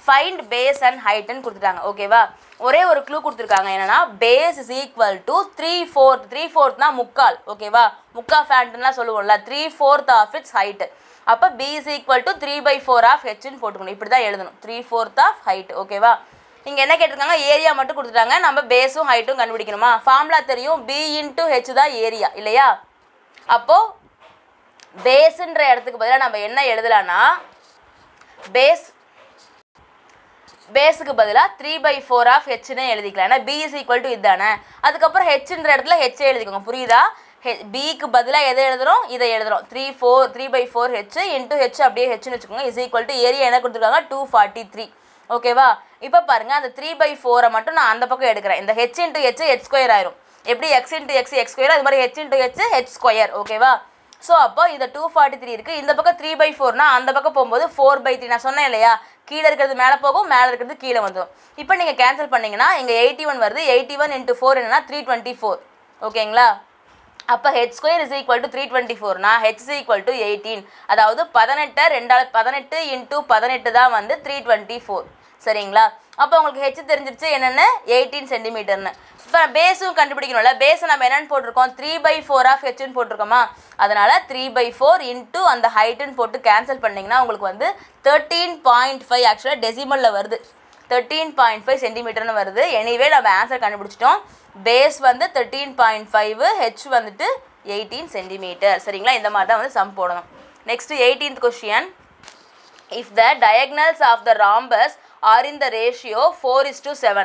find base and ஹைட்னு கொடுத்துட்டாங்க ஓகேவா ஒரே ஒரு க்ளூ கொடுத்துருக்காங்க என்னன்னா base is equal to three fourth three ஃபோர்த்னா முக்கால் ஓகேவா முக்கா ஃபேண்ட்லாம் சொல்லுவோம்ல three fourth of its height அப்போ B is equal to three by four of ஹெச்னு போட்டுக்கணும் இப்படி தான் எழுதணும் த்ரீ ஃபோர்த் ஆஃப் ஹைட் ஓகேவா இங்கே என்ன கேட்டிருக்காங்க ஏரியா மட்டும் கொடுத்துட்டாங்க நம்ம பேஸும் ஹைட்டும் கண்டுபிடிக்கணுமா ஃபார்முலா தெரியும் பி இன்ட்டு ஹெச் தான் ஏரியா இல்லையா அப்போது பேஸுன்ற இடத்துக்கு பதிலாக நம்ம என்ன எழுதலாம்னா பேஸ் பேஸுக்கு பதிலாக த்ரீ பை ஃபோர் ஆஃப் ஹெச்னு எழுதிக்கலாம் ஏன்னா பி இஸ் ஈக்குவல் டு இதுதானே அதுக்கப்புறம் ஹெச்ன்ற இடத்துல ஹெச் எழுதிக்கோங்க புரியுதா ஹெ பிக்கு பதிலாக எதை எழுதுறோம் இதை எழுதுறோம் three four three by four H into H அப்படியே ஹெச்னு வச்சுக்கோங்க இஸ் ஈக்குவல் டு ஏரியா என்ன கொடுத்துருக்காங்க டூ ஃபார்ட்டி த்ரீ ஓகேவா இப்போ பாருங்க அந்த த்ரீ பை ஃபோரை மட்டும் நான் அந்த பக்கம் எடுக்கிறேன் இந்த H into H H square ஆயிரும் எப்படி X into X X square அது மாதிரி H into H H square ஓகேவா ஸோ அப்போ இந்த டூ ஃபார்ட்டி த்ரீ இருக்குது இந்த பக்கம் த்ரீ பை ஃபோர்னா அந்த பக்கம் போகும்போது ஃபோர் பை த்ரீ நான் சொன்னேன் இல்லையா கீழே இருக்கிறது மேலே போகும் மேலே இருக்கிறது கீழே வந்துடும் இப்போ நீங்கள் கேன்சல் பண்ணீங்கன்னா இங்கே எயிட்டி ஒன் வருது எயிட்டி ஒன் இன்ட்டு ஃபோர் என்னன்னா த்ரீ டுவெண்ட்டி ஃபோர் ஓகேங்களா அப்போ H square is equal to three twenty ஃபோர்னா H is equal to eighteen அதாவது பதினெட்டை ரெண்டாவது பதினெட்டு இன்ட்டு பதினெட்டு தான் வந்து த்ரீ டுவெண்ட்டி ஃபோர் சரிங்களா அப்போ உங்களுக்கு ஹெச் தெரிஞ்சிருச்சு என்னென்னு எயிட்டீன் சென்டிமீட்டர்னு இப்போ பேஸும் கண்டுபிடிக்கணும்ல பேஸை நம்ம என்னென்னு போட்டிருக்கோம் த்ரீ பை ஃபோர் ஆஃப் ஹெச்னு போட்டிருக்கோமா அதனால் த்ரீ பை ஃபோர் இன்ட்டு அந்த ஹைட்டுன்னு போட்டு கேன்சல் பண்ணிங்கன்னா உங்களுக்கு வந்து தேர்ட்டீன் பாயிண்ட் ஃபைவ் ஆக்சுவலாக டெசிமலில் வருது தேர்ட்டீன் பாயிண்ட் ஃபைவ் சென்டிமீட்டர்னு வருது எனிவே நம்ம ஆன்சர் கண்டுபிடிச்சிட்டோம் பேஸ் வந்து தேர்ட்டீன் பாயிண்ட் ஃபைவ் ஹெச் வந்துட்டு எயிட்டீன் சென்டிமீட்டர் சரிங்களா இந்த மாதிரி தான் வந்து சம் போடணும் next eighteenth question if the diagonals of the rhombus are in the ratio four is to seven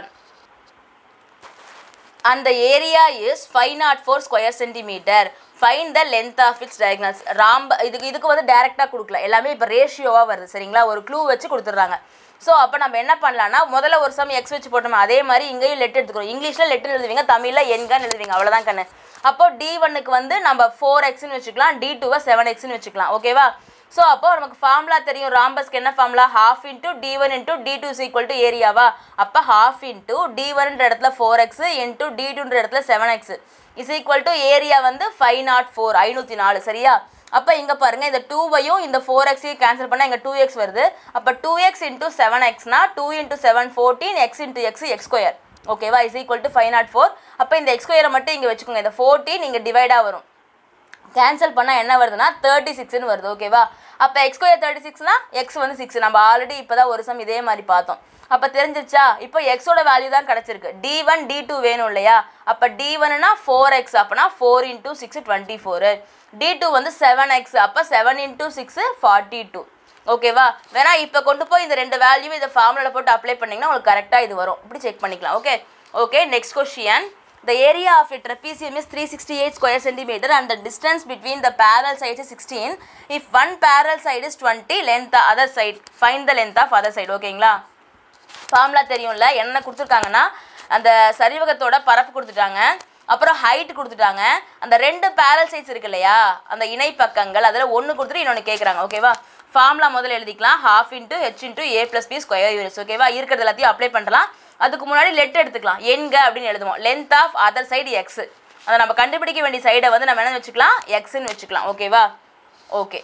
and the area is 504 square centimeter find the length of its diagonals ராம்ப இதுக்கு இதுக்கு வந்து டைரெக்டாக கொடுக்கல எல்லாமே இப்போ ரேஷியோவாக வருது சரிங்களா ஒரு க்ளூ வச்சு கொடுத்துட்றாங்க ஸோ அப்போ நம்ம என்ன பண்ணலாம்னா முதல்ல ஒரு சம் எக்ஸ் வச்சு போட்டோம் அதே மாதிரி இங்கேயும் லெட் எடுத்துக்கிறோம் இங்கிலீஷில் லெட்டர் எழுதுவீங்க தமிழில் என்கான்னு எழுதுவீங்க அவ்வளோதான் கண்ணு அப்போ டி ஒன்னுக்கு வந்து நம்ம ஃபோர் எக்ஸ்னு வச்சுக்கலாம் டி டூவை செவன் எக்ஸ்னு வச்சுக்கலாம் ஓகேவா ஸோ அப்போ நமக்கு ஃபார்முலா தெரியும் ராம்பஸ்க்கு என்ன formula half into D one into D two equal to ஏரியாவா அப்போ ஹாஃப் இன்ட்டு டி ஒன்ன்ற இடத்துல ஃபோர் எக்ஸ் இன்ட்டு டி டூன்ற இடத்துல seven X is equal to area வந்து ஃபைவ் நாட் ஃபோர் ஐநூற்றி நாலு சரியா அப்போ இங்கே பாருங்கள் இந்த டூவையும் இந்த ஃபோர் எக்ஸையும் கேன்சல் பண்ணால் இங்கே டூ எக்ஸ் வருது அப்போ டூ எக்ஸ் இன்ட்டு செவன் எக்ஸ்னா two into seven fourteen X into X X square ஓகேவா is equal to five naught four அப்போ இந்த எக்ஸ் ஸ்கொயரை மட்டும் இங்கே வச்சுக்கோங்க இந்த ஃபோர்டீன் இங்கே டிவைடாக வரும் கேன்சல் பண்ணால் என்ன வருதுன்னா தேர்ட்டி சிக்ஸ்னு வருது ஓகேவா அப்போ எக்ஸ் ஸ்கொயர் தேர்ட்டி சிக்ஸ்னா எக்ஸ் வந்து சிக்ஸ் நம்ம ஆல்ரெடி இப்போ தான் ஒரு சம் இதே மாதிரி பார்த்தோம் அப்போ தெரிஞ்சிருச்சா இப்போ எக்ஸோட வேல்யூ தான் கிடச்சிருக்கு டி ஒன் டி டூ வேணும் இல்லையா அப்போ டி ஒன்னுனா ஃபோர் எக்ஸ் அப்போனா four into six twenty four D two வந்து செவன் எக்ஸ் அப்போ seven into six forty two ஓகேவா வேணா இப்போ கொண்டு போய் இந்த ரெண்டு வேல்யூ இதை ஃபார்முலாவில் போட்டு அப்ளை பண்ணிங்கன்னா உங்களுக்கு கரெக்டாக இது வரும் இப்படி செக் பண்ணிக்கலாம் okay okay next question The area of a trapezium is 368 square centimeter and the distance between the parallel sides is 16. If one parallel side is 20, length the other side. Find the length of other side. ஓகேங்களா formula தெரியும்ல என்ன கொடுத்துருக்காங்கன்னா அந்த சரிவகத்தோட பரப்பு கொடுத்துட்டாங்க அப்புறம் height கொடுத்துட்டாங்க அந்த ரெண்டு பேரல் சைட்ஸ் இருக்கு இல்லையா அந்த இணை பக்கங்கள் அதில் ஒன்று கொடுத்துட்டு இன்னொன்று கேட்குறாங்க ஓகேவா ஃபார்முலா முதல்ல எழுதிக்கலாம் half into H into A plus B square units ஓகேவா இருக்கிறது எல்லாத்தையும் அப்ளை பண்ணலாம் அதுக்கு முன்னாடி லெட் எடுத்துக்கலாம் எண்க அப்படின்னு எழுதுவோம் length of other side X அதை நம்ம கண்டுபிடிக்க வேண்டிய சைடை வந்து நம்ம என்ன வச்சுக்கலாம் எக்ஸ்ன்னு வச்சுக்கலாம் ஓகேவா ஓகே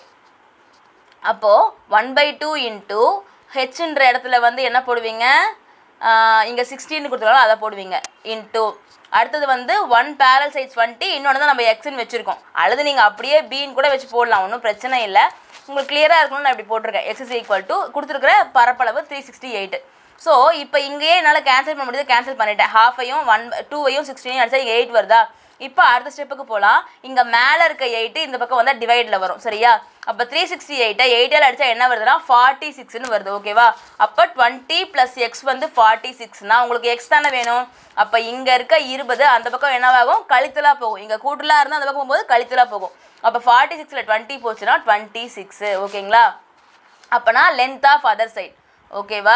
அப்போது ஒன் பை டூ இன்ட்டு ஹெச்ன்ற இடத்துல வந்து என்ன போடுவீங்க இங்கே சிக்ஸ்டீன் கொடுத்துருக்காங்க அதை போடுவீங்க இன்ட்டு அடுத்தது வந்து ஒன் பேரல் சைஸ் டுவெண்ட்டி இன்னொன்று தான் நம்ம எக்ஸ்ன்னு வச்சுருக்கோம் அல்லது நீங்கள் அப்படியே பீன் கூட வச்சு போடலாம் ஒன்றும் பிரச்சனை இல்லை உங்களுக்கு கிளியராக இருக்கணும்னு நான் இப்படி போட்டிருக்கேன் எக்ஸ் இஸ் ஈக்குவல் டு கொடுத்துருக்குற பரப்பளவு த்ரீ சிக்ஸ்டி எயிட் ஸோ இப்போ இங்கேயே என்னால் கேன்சல் பண்ண முடியுது கேன்சல் பண்ணிட்டேன் ஹாஃபையும் ஒன் டூவையும் சிக்ஸ்டீனையும் அடிச்சா இங்கே எயிட் வருதா இப்போ அடுத்த ஸ்டெப்புக்கு போகலாம் இங்கே மேலே இருக்க எயிட்டு இந்த பக்கம் வந்தால் டிவைடில் வரும் சரியா அப்போ த்ரீ சிக்ஸ்டி எயிட்டை எயிட்டால் அடித்தா என்ன வருதுன்னா ஃபார்ட்டி சிக்ஸ்னு வருது ஓகேவா அப்போ டுவெண்ட்டி ப்ளஸ் எக்ஸ் வந்து ஃபார்ட்டி சிக்ஸ்னா உங்களுக்கு எக்ஸ் தானே வேணும் அப்போ இங்கே இருக்க இருபது அந்த பக்கம் என்னவாகும் கழித்தலாக போகும் இங்கே கூட்டலாக இருந்தால் அந்த பக்கம் போகும்போது கழித்தலாக போகும் அப்போ ஃபார்ட்டி சிக்ஸில் டுவெண்ட்டி போச்சுன்னா டுவெண்ட்டி சிக்ஸு ஓகேங்களா அப்போனா லென்த் ஆஃப் அதர் சைட் ஓகேவா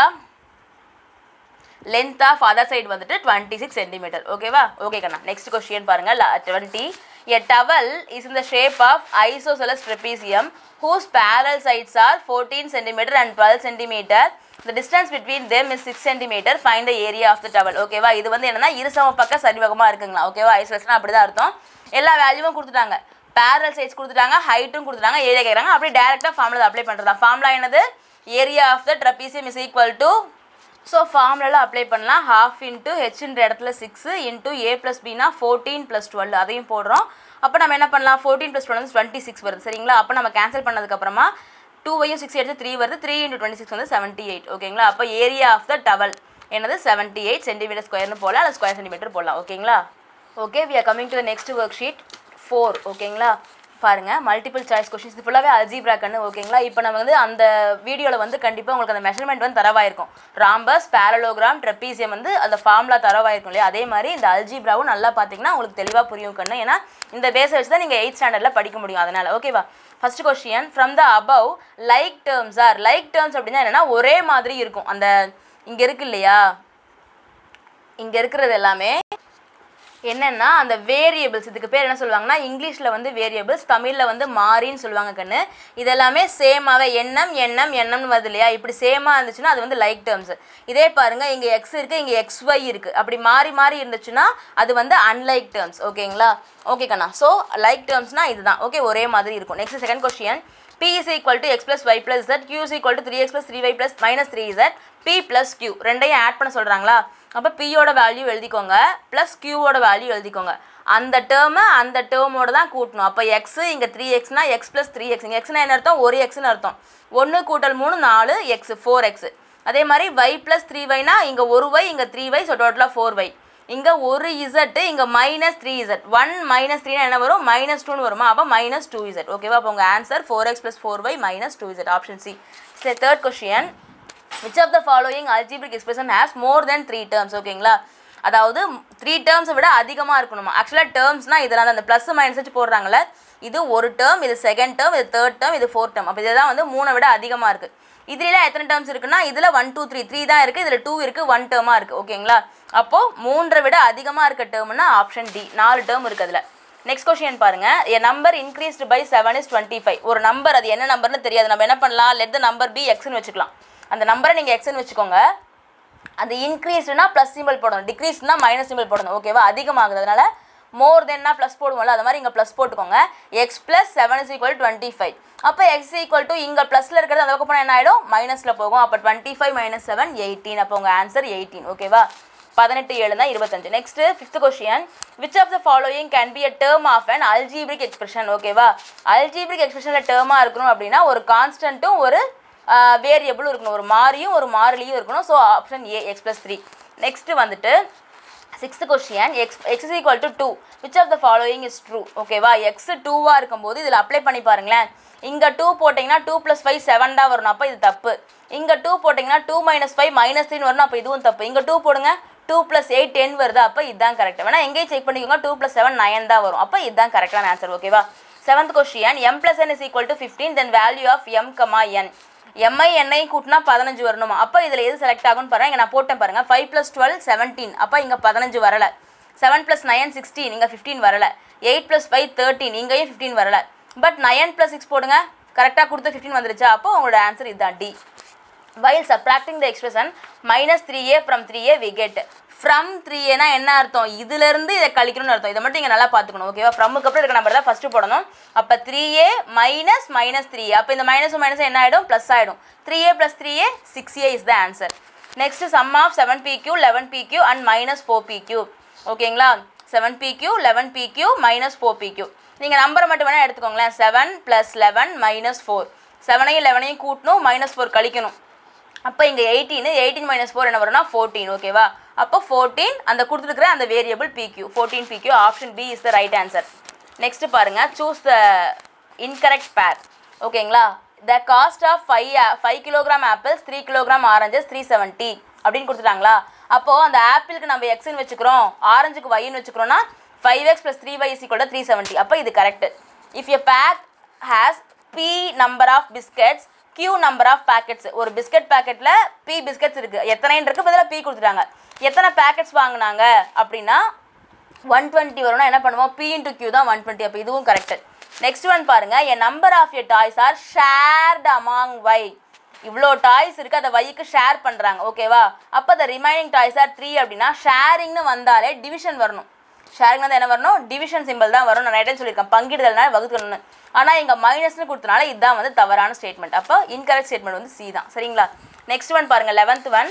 லென்த் ஆஃப் அதர் சைடு வந்துட்டு டுவெண்ட்டி சிக்ஸ் சென்டிமீட்டர் ஓகேவா ஓகே கண்ணா நெக்ஸ்ட் கொஸ்டின் பாருங்க twenty a towel is in the shape of isosceles trapezium whose parallel sides are fourteen centimetre and twelve centimetre the distance between them is 6 centimeter find the area of the towel ஓகேவா இது வந்து என்னன்னா இருசம பக்க சரிவகமாக இருக்குங்களா ஓகேவா isolation அப்படி தான் அர்த்தம் எல்லா வேல்யூவும் கொடுத்துட்டாங்க பேரல் சைஸ் கொடுத்துட்டாங்க ஹைட்டும் கொடுத்துட்டாங்க ஏரியா கேட்குறாங்க அப்படியே டேரெக்டாக ஃபார்முலா அப்ளை பண்ணுறதா ஃபார்முலா என்னது area of the trapezium is equal to so ஃபார்முலாவில் அப்ளை பண்ணலாம் ஹாஃப் இன்ட்டு ஹெச்ன்ற இடத்துல சிக்ஸு இன்ட்டு ஏ ப்ளஸ் பினா ஃபோர்டீன் ப்ளஸ் டுவெல் அதையும் போடுறோம் அப்போ நம்ம என்ன பண்ணலாம் ஃபோர்டீன் ப்ளஸ் டுவெல் வந்து டுவெண்ட்டி சிக்ஸ் வருது சரிங்களா அப்போ நம்ம கேன்சல் பண்ணதுக்கப்புறமா டூ வையும் சிக்ஸ் எடுத்து த்ரீ வருது த்ரீ இன்ட்டு டுவெண்ட்டி சிக்ஸ் வந்து செவன்ட்டி எயிட் ஓகேங்களா அப்போ ஏரியா ஆஃப் த டவல் என்னது செவன்ட்டி எயிட் சென்டிமீட்டர் ஸ்கொயர்னு போடலாம் அல்லது ஸ்கொயர் சென்டிமீட்டர் போடலாம் ஓகேங்களா okay we are coming to the next worksheet four ஓகேங்களா பாருங்க மல்டிபிள் சாய்ஸ் கொஷின்ஸ் இது ஃபுல்லாகவே அல்ஜிப்ரா கண்ணு ஓகேங்களா இப்போ நம்ம வந்து அந்த வீடியோவில் வந்து கண்டிப்பாக உங்களுக்கு அந்த மெஷர்மெண்ட் வந்து தரவாயிருக்கும் ராம்பஸ் பேரலோகிராம் ட்ரெப்பீசியம் வந்து அந்த ஃபார்முலா தரவாயிருக்கும் இல்லையா அதே மாதிரி இந்த அல்ஜிப்ராவும் நல்லா பார்த்தீங்கன்னா உங்களுக்கு தெளிவாக புரியும் கண்ணு ஏன்னா இந்த பேஸை வச்சு தான் நீங்கள் எயிட் ஸ்டாண்டர்டில் படிக்க முடியும் அதனால் ஓகேவா first question from the above like terms are like terms அப்படின்னா என்னன்னா ஒரே மாதிரி இருக்கும் அந்த இங்கே இருக்கு இல்லையா இங்கே இருக்கிறது எல்லாமே என்னன்னா அந்த வேரியபிள்ஸ் இதுக்கு பேர் என்ன சொல்லுவாங்கன்னா இங்கிலீஷில் வந்து வேரியபிள்ஸ் தமிழில் வந்து மாறின்னு சொல்லுவாங்க கண்ணு இதெல்லாமே சேமாவே எண்ணம் எண்ணம் எண்ணம்னு வருது இல்லையா இப்படி சேமாக இருந்துச்சுன்னா அது வந்து லைக் டேர்ம்ஸ் இதே பாருங்க இங்கே எக்ஸ் இருக்குது இங்கே எக்ஸ் ஒய் இருக்குது அப்படி மாறி மாறி இருந்துச்சுன்னா அது வந்து அன்லைக் டேர்ம்ஸ் ஓகேங்களா ஓகே கண்ணா ஸோ லைக் டேர்ம்ஸ்னால் இதுதான் ஓகே ஒரே மாதிரி இருக்கும் next second question p is equal to x plus y plus z q is equal to 3x plus 3y plus minus 3z p plus q ரெண்டையும் add பண்ண சொல்கிறாங்களா அப்போ பியோட வேல்யூ எழுதிக்கோங்க ப்ளஸ் கியூவோட வேல்யூ எழுதிக்கோங்க அந்த டேர்மை அந்த டேர்மோட தான் கூட்டணும் அப்போ எக்ஸு இங்கே த்ரீ எக்ஸ்னா எக்ஸ் ப்ளஸ் த்ரீ எக்ஸ் இங்கே எக்ஸ்னா என்ன அர்த்தம் ஒரு எக்ஸ்னு அர்த்தம் ஒன்று கூட்டல் மூணு நாலு எக்ஸ் ஃபோர் எக்ஸ் அதே மாதிரி y ப்ளஸ் த்ரீ வைனா இங்கே ஒரு y இங்கே த்ரீ y ஸோ டோட்டலாக ஃபோர் y இங்கே ஒரு இசட்டு இங்கே minus three Z one minus த்ரீனா என்ன வரும் மைனஸ் டூன்னு வருமா அப்போ மைனஸ் டூ இசட் ஓகேவா அப்போ உங்கள் answer four X plus four Y minus two Z option C சரி third question which of the following algebraic expression has more then three terms ஓகேங்களா அதாவது த்ரீ டேர்ம்ஸை விட அதிகமாக இருக்கணுமா ஆக்சுவலாக டேர்ம்ஸ்னால் இதெல்லாம் அந்த ப்ளஸ் மைனஸ் வச்சு போடுறாங்கல்ல இது ஒரு டேர்ம் இது செகண்ட் டேர்ம் இது தேர்ட் டேர்ம் இது ஃபோர்த் டேர்ம் அப்போ இதுதான் வந்து மூணை விட அதிகமாக இருக்குது இதுல எத்தனை டேர்ம்ஸ் இருக்குன்னா இதில் ஒன் டூ த்ரீ த்ரீ தான் இருக்குது இதில் டூ இருக்குது ஒன் டேர்மாக இருக்குது ஓகேங்களா அப்போது மூன்றை விட அதிகமாக இருக்க டேர்ம்னா ஆப்ஷன் டி நாலு டேர்ம் இருக்குது அதில் நெக்ஸ்ட் கொஸ்டின் பாருங்க a number increased by seven is twenty five ஒரு நம்பர் அது என்ன நம்பர்னு தெரியாது நம்ம என்ன பண்ணலாம் லெட் த நம்பர் பி எக்ஸ்னு வச்சுக்கலாம் அந்த நம்பரை நீங்கள் எக்ஸ்னு வச்சுக்கோங்க அது இன்க்ரீஸ்டுனா ப்ளஸ் சிம்பிள் போடணும் டிக்ரீஸ்னா மைனஸ் சிம்பிள் போடணும் ஓகேவா அதிகமாகுது அதனால மோர் தென்னா ப்ளஸ் போடுவோம்ல அது மாதிரி இங்கே ப்ளஸ் போட்டுக்கோங்க X plus seven is equal twenty five அப்போ எக்ஸ் ஈக்குவல் டு இங்கே ப்ளஸில் இருக்கிறது அந்த பக்கம் போனால் என்ன ஆகிடும் மைனஸில் போகும் அப்போ twenty five minus seven eighteen அப்போ உங்கள் ஆன்சர் எயிட்டீன் ஓகேவா பதினெட்டு ஏழு தான் இருபத்தஞ்சு next fifth question which of the following can be a term of an algebraic expression ஓகேவா அல்ஜீப்ரிக் எக்ஸ்பிரஷனில் டேர்மாக இருக்கணும் அப்படின்னா ஒரு கான்ஸ்டன்ட்டும் ஒரு வேரியபிளும் இருக்கணும் ஒரு மாறியும் ஒரு மாறிலியும் இருக்கணும் so option A X plus three next வந்துட்டு sixth question X X is equal to two which of the following is true ஓகேவா எக்ஸ் டூவாக இருக்கும்போது இதில் அப்ளை பண்ணி பாருங்களேன் இங்கே டூ போட்டிங்கன்னா டூ ப்ளஸ் ஃபைவ் செவன் தான் வரணும் அப்போ இது தப்பு இங்கே டூ போட்டிங்கன்னா டூ மைனஸ் ஃபைவ் மைனஸ் த்ரீன்னு வரணும் அப்போ இதுவும் தப்பு இங்கே டூ போடுங்க டூ ப்ளஸ் எயிட் டென் வருது அப்போ இதுதான் கரெக்ட் வேணா எங்கேயும் செக் பண்ணிக்கோங்க டூ ப்ளஸ் செவன் நைன் தான் வரும் அப்போ இதுதான் கரெக்டான ஆன்சர் ஓகேவா seventh question M plus N is equal to fifteen then value of M comma N எம்ஐ என்ஐ கூட்டினா பதினஞ்சு வரணுமா அப்போ இதில் எது செலக்ட் ஆகும்னு பாருங்க இங்கே நான் போட்டேன் பாருங்க ஃபைவ் ப்ளஸ் டுவெல் செவன்டீன் அப்போ இங்கே பதினஞ்சு வரலை செவன் ப்ளஸ் நைன் சிக்ஸ்டீன் இங்கே ஃபிஃப்டீன் வரலை எயிட் ப்ளஸ் ஃபைவ் தேர்ட்டீன் இங்கேயும் ஃபிஃப்டீன் வரலை பட் நைன் ப்ளஸ் சிக்ஸ் போடுங்க கரெக்டாக கொடுத்து ஃபிஃப்டீன் வந்துருச்சா அப்போ உங்களோட ஆன்சர் இதுதான் D while subtracting the expression minus 3a from 3a we get from 3a னா என்ன அர்த்தம் இதிலிருந்து இதை கழிக்கணும்னு அர்த்தம் இதை மட்டும் நீங்கள் நல்லா பார்த்துக்கணும் ஓகேவா ஃப்ரம்முக்கு அப்புறம் இருக்க நம்பர் தான் ஃபஸ்ட்டு போடணும் அப்போ three A minus minus three அப்போ இந்த மைனஸும் மைனஸும் என்ன ஆகிடும் ப்ளஸ் ஆகிடும் three A plus three A six A is the answer next sum of seven P Q eleven P Q and minus four P Q ஓகேங்களா seven P Q eleven P Q minus four P Q நீங்கள் நம்பரை மட்டும் வேணால் எடுத்துக்கோங்களேன் seven plus eleven minus four செவனையும் லெவனையும் கூட்டணும் minus four கழிக்கணும் அப்போ இங்கே எயிட்டீன் எயிட்டீன் மைனஸ் ஃபோர் என்ன வரும்னா ஃபோர்டீன் ஓகேவா அப்போ ஃபோர்டீன் அந்த கொடுத்துருக்குற அந்த variable PQ fourteen PQ option B is the right answer next பாருங்க சூஸ் த இன்கரெக்ட் பேர் ஓகேங்களா the cost of five five kilogram apples three kilogram oranges three seventy அப்படின்னு கொடுத்துட்டாங்களா அப்போது அந்த ஆப்பிளுக்கு நம்ம எக்ஸ்ன்னு வச்சுக்கிறோம் ஆரஞ்சுக்கு ஒய்ன்னு வச்சுக்கிறோன்னா five X plus three Y is equal three seventy அப்போ இது correct if a pack has P number of biscuits Q number of packets ஒரு பிஸ்கட் பேக்கெட்டில் பி பிஸ்கெட்ஸ் இருக்குது எத்தனைன்னு இருக்கு பதிலாக பி கொடுத்துட்டாங்க எத்தனை பேக்கெட்ஸ் வாங்கினாங்க அப்படின்னா ஒன் டுவெண்ட்டி வரும்னா என்ன பண்ணுவோம் பி இன்ட்டு கியூ தான் ஒன் டுவெண்ட்டி அப்போ இதுவும் கரெக்ட் நெக்ஸ்ட் ஒன் பாருங்க N number of a toys are shared among Y இவ்வளோ டாய்ஸ் இருக்குது அதை வைக்கு ஷேர் பண்ணுறாங்க ஓகேவா அப்போ the remaining toys are three அப்படின்னா ஷேரிங்னு வந்தாலே டிவிஷன் வரணும் ஷேரிங் வந்து என்ன வரணும் டிவிஷன் சிம்பிள் தான் வரும் நான் ரைட்டன் சொல்லியிருக்கேன் பங்கிடுதல்னால வகுக்கணும்னு ஆனால் இங்கே மைனஸ்னு கொடுத்தனால இதுதான் வந்து தவறான ஸ்டேட்மெண்ட் அப்போ இன்கரெக்ட் ஸ்டேட்மெண்ட் வந்து சி தான் சரிங்களா நெக்ஸ்ட் ஒன் பாருங்க eleventh one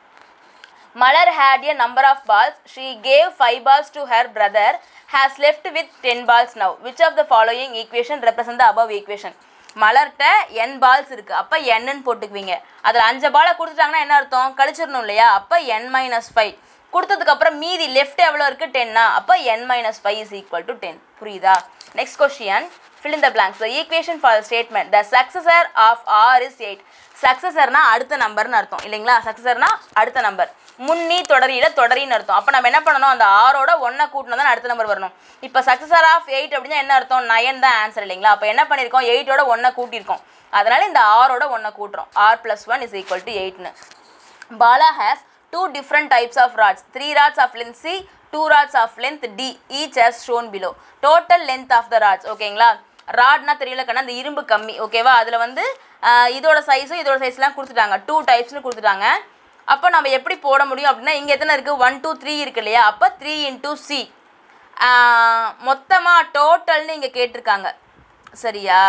Malar had a number of balls. She gave five balls to her brother. Has left with ten balls now. Which of the following equation represent the above equation? மலர்கிட்ட n balls இருக்கு அப்போ என்னன்னு போட்டுக்குவீங்க அதில் அஞ்சு பாலை கொடுத்துட்டாங்கன்னா என்ன அர்த்தம் கழிச்சிடணும் இல்லையா அப்போ n மைனஸ் ஃபைவ் கொடுத்ததுக்கு அப்புறம் மீதி லெஃப்ட் எவ்வளோ இருக்கு டென்னா அப்போ n minus five is equal to ten புரியுதா next question fill in the blanks the equation for the statement the successor of r is 8 சக்ஸசர்னா அடுத்த நம்பர்னு அர்த்தம் இல்லைங்களா சக்ஸசர்னா அடுத்த நம்பர் முன்னி தொடரியில தொடரின்னு அர்த்தம் அப்போ நம்ம என்ன பண்ணணும் அந்த ஆரோட ஒன்றை கூட்டினா தான் அடுத்த நம்பர் வரணும் இப்போ சக்ஸசர் ஆஃப் எயிட் அப்படின்னா என்ன அர்த்தம் நயன் தான் ஆன்சர் இல்லைங்களா அப்போ என்ன பண்ணியிருக்கோம் எயிட்டோட ஒன்றை கூட்டியிருக்கோம் அதனால இந்த ஆரோட ஒன்றை கூட்டுறோம் R plus one is equal to எயிட்னு Bala has two different types of rods. Three rods of length C, two rods of length D, each as shown below. Total length of the rods, ஓகேங்களா ராட்னா தெரியல கண்ணா அந்த இரும்பு கம்மி ஓகேவா அதில் வந்து ஆஹ், இதோட சைஸும் இதோட சைஸ்லாம் கொடுத்துட்டாங்க டூ டைப்ஸ்னு கொடுத்துட்டாங்க அப்போ நம்ம எப்படி போட முடியும் அப்படின்னா இங்கே எத்தனை இருக்குது ஒன் டூ த்ரீ இருக்கு இல்லையா அப்போ த்ரீ இன்டூ சி மொத்தமாக டோட்டல்னு இங்கே கேட்டிருக்காங்க சரியா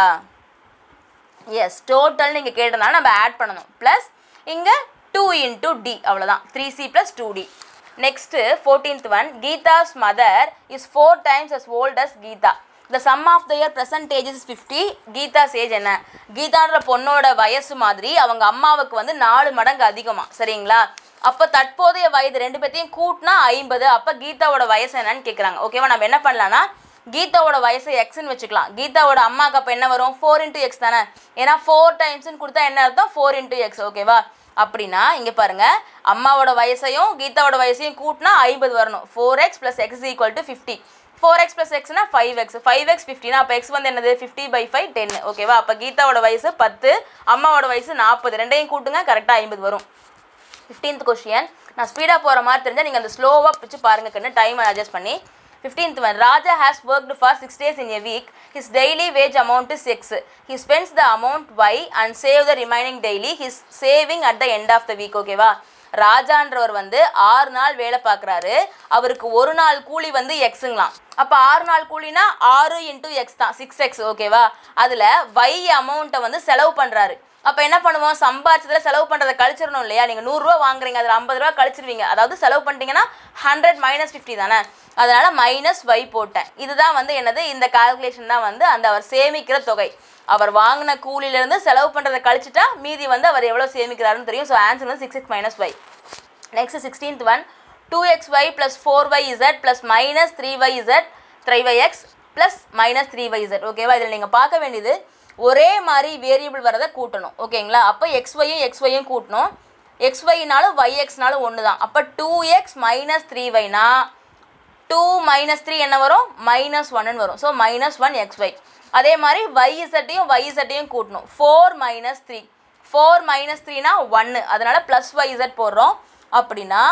எஸ் டோட்டல் நீங்கள் கேட்டதுனால நம்ம ஆட் பண்ணணும் ப்ளஸ் இங்கே டூ இன்டூ டி அவ்வளோதான் three c plus two d next fourteenth one Geetha's mother is four times as old as Geetha the sum of the year percentage is fifty Geetha's age என்ன கீதான்ற பொண்ணோட வயசு மாதிரி அவங்க அம்மாவுக்கு வந்து நாலு மடங்கு அதிகமாக சரிங்களா அப்போ தற்போதைய வயது ரெண்டு பேர்த்தையும் கூட்டினா ஐம்பது அப்போ கீதாவோட வயசு என்னன்னு கேட்குறாங்க ஓகேவா நம்ம என்ன பண்ணலாம்னா கீதாவோட வயசை எக்ஸ்ன்னு வச்சுக்கலாம் கீதாவோட அம்மாவுக்கு அப்போ என்ன வரும் ஃபோர் இன்ட்டு எக்ஸ் தானே ஏன்னா ஃபோர் டைம்ஸ்னு கொடுத்தா என்ன அர்த்தம் ஃபோர் இன்ட்டு எக்ஸ் ஓகேவா அப்படின்னா இங்கே பாருங்க அம்மாவோட வயசையும் கீதாவோட வயசையும் கூட்டினா ஐம்பது வரணும் four X plus x equal to fifty four X plus எக்ஸ்னா ஃபைவ் எக்ஸ் ஃபைவ் எக்ஸ் ஃபிஃப்டினா அப்போ எக்ஸ் வந்து என்னது ஃபிஃப்டி பை ஃபைவ் டென் ஓகேவா அப்போ கீதாவோட வயசு பத்து அம்மாவோட வயசு நாற்பது ரெண்டையும் கூட்டுங்க கரெக்டாக ஐம்பது வரும் ஃபிஃப்டீன்த் கொஷின் நான் ஸ்பீடாக போகிற மாதிரி தெரிஞ்சால் நீங்கள் அந்த ஸ்லோவாக பிடிச்சி பாருங்க கண்ணு டைம் அட்ஜஸ்ட் பண்ணி fifteenth one Raja has worked for six days in a week his daily wage amount is six he spends the amount by and save the remaining daily his saving at the end of the week ஓகேவா ராஜான்றவர் வந்து ஆறு நாள் வேலை பார்க்குறாரு அவருக்கு ஒரு நாள் கூலி வந்து எக்ஸுங்களாம் அப்போ ஆறு நாள் கூலினா ஆறு இன்டூ எக்ஸ் தான் சிக்ஸ் எக்ஸ் ஓகேவா அதில் வை அமௌண்ட்டை வந்து செலவு பண்ணுறாரு அப்போ என்ன பண்ணுவோம் சம்பாதிச்சதில் செலவு பண்ணுறதை கழிச்சிடணும் இல்லையா நீங்கள் நூறுரூவா வாங்குறீங்க அதில் ஐம்பது ரூபா கழிச்சிருவீங்க அதாவது செலவு பண்ணிட்டீங்கன்னா ஹண்ட்ரட் மைனஸ் ஃபிஃப்டி தானே அதனால் மைனஸ் வை போட்டேன் இதுதான் வந்து என்னது இந்த கால்குலேஷன் தான் வந்து அந்த அவர் சேமிக்கிற தொகை அவர் வாங்கின கூலியிலேருந்து செலவு பண்ணுறதை கழிச்சிட்டா மீதி வந்து அவர் எவ்வளோ சேமிக்கிறாருன்னு தெரியும் ஸோ ஆன்சர் வந்து six x minus y next sixteenth one two x y plus four y z plus minus three y z three y x plus minus three y z ஓகேவா இதில் நீங்கள் பார்க்க வேண்டியது ஒரே மாதிரி வேரியபிள் வரதை கூட்டணும் ஓகேங்களா அப்போ எக்ஸ் ஒய்யும் எக்ஸ் ஒய்யும் கூட்டணும் எக்ஸ் ஒய்னாலும் ஒய் எக்ஸ்னாலும் ஒன்று தான் அப்போ டூ எக்ஸ் மைனஸ் த்ரீ ஒய்னா டூ மைனஸ் த்ரீ என்ன வரும் மைனஸ் ஒன்னு வரும் so minus one x y அதே மாதிரி ஒய் இசட்டையும் ஒய் இசட்டையும் கூட்டணும் four minus three four minus த்ரீனா ஒன்று அதனால் ப்ளஸ் ஒய் இசட் போடுறோம் அப்படின்னா